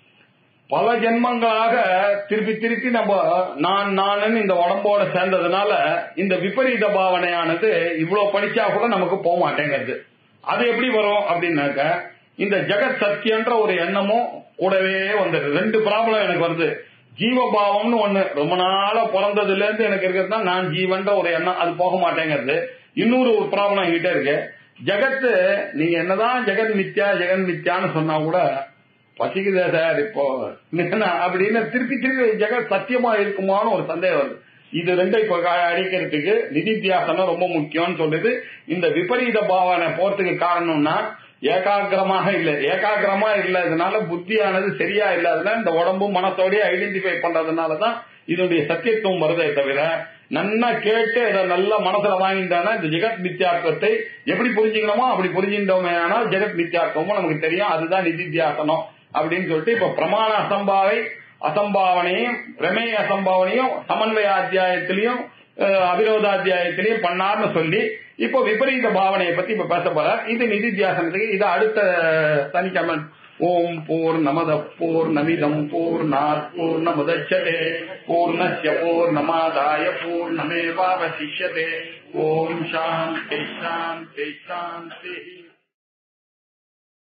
பல ஜென்மங்களாக திருப்பி திருப்பி நம்ம நான் நான் இந்த உடம்போட சேர்ந்ததுனால இந்த விபரீத பாவனையானது இவ்வளவு படிச்சா கூட நமக்கு போக மாட்டேங்கிறது அது எப்படி வரும் அப்படின்னாக்க இந்த ஜெகத் சத்தியன்ற ஒரு எண்ணமும் கூடவே வந்துடுது ரெண்டு ப்ராப்ளம் எனக்கு வருது ஜீவபாவம்னு ஒண்ணு ரொம்ப நாளா பிறந்ததுல இருந்து எனக்கு இருக்கிறது தான் நான் ஜீவன்ற ஒரு எண்ணம் அது போக மாட்டேங்கிறது இன்னொரு ஒரு ப்ராப்ளம் என்கிட்ட இருக்கு ஜெகத்து நீங்க என்னதான் ஜெகத் மித்யா ஜெகன் மித்யான்னு சொன்னா கூட பசிக்குதே சார் இப்போ என்ன அப்படின்னு திருப்பி திருப்பி ஜெகத் சத்தியமா இருக்குமான்னு ஒரு சந்தேகம் வருது இது ரெண்டை இப்ப கா- அடிக்கிறதுக்கு நிதித்தியாசனம் ரொம்ப முக்கியம்னு சொல்லுது இந்த விபரீத பாவனை போறதுக்கு காரணம்னா ஏகாகிரமாக இல்ல ஏகாகிரமா இல்லாததுனால புத்தியானது சரியா இல்லாததுனால இந்த உடம்பு மனசோடய ஐடென்டிஃபை பண்றதுனாலதான் இதனுடைய சத்தியத்துவம் வருதே தவிர நன்னா கேட்டு இதை நல்ல மனசுல வாங்கிட்டானா இந்த ஜெகத் மித்யாத்வத்தை எப்படி புரிஞ்சுக்கணுமோ அப்படி புரிஞ்சுட்டோமே ஆனால் ஜெகத் மித்யாத்வமும் நமக்கு தெரியும் அதுதான் நிதித்தியாசனம் அப்படின்னு சொல்லிட்டு இப்ப பிரமாண அசம்பாவை அசம்பாவனையும் பிரமேய அசம்பாவனையும் சமன்வய அத்தியாயத்திலையும் அஹ், அவிரோதாத்தியாயத்திலையும் பண்ணார்னு சொல்லி இப்போ விபரீத பாவனையை பத்தி இப்ப பேச போற இது நிதித்தியாசனத்துக்கு இது அடுத்த சனிக்கிழமை ஓம் போர் நமத போர் நமிதம் போர் நார் போர் நமுதச்சதே பூர்ணஸ்ய போர் நமாதாய போர் நமேவாவசிஷ்யதே ஓம் சாந்தி சாந்தி சாந்தி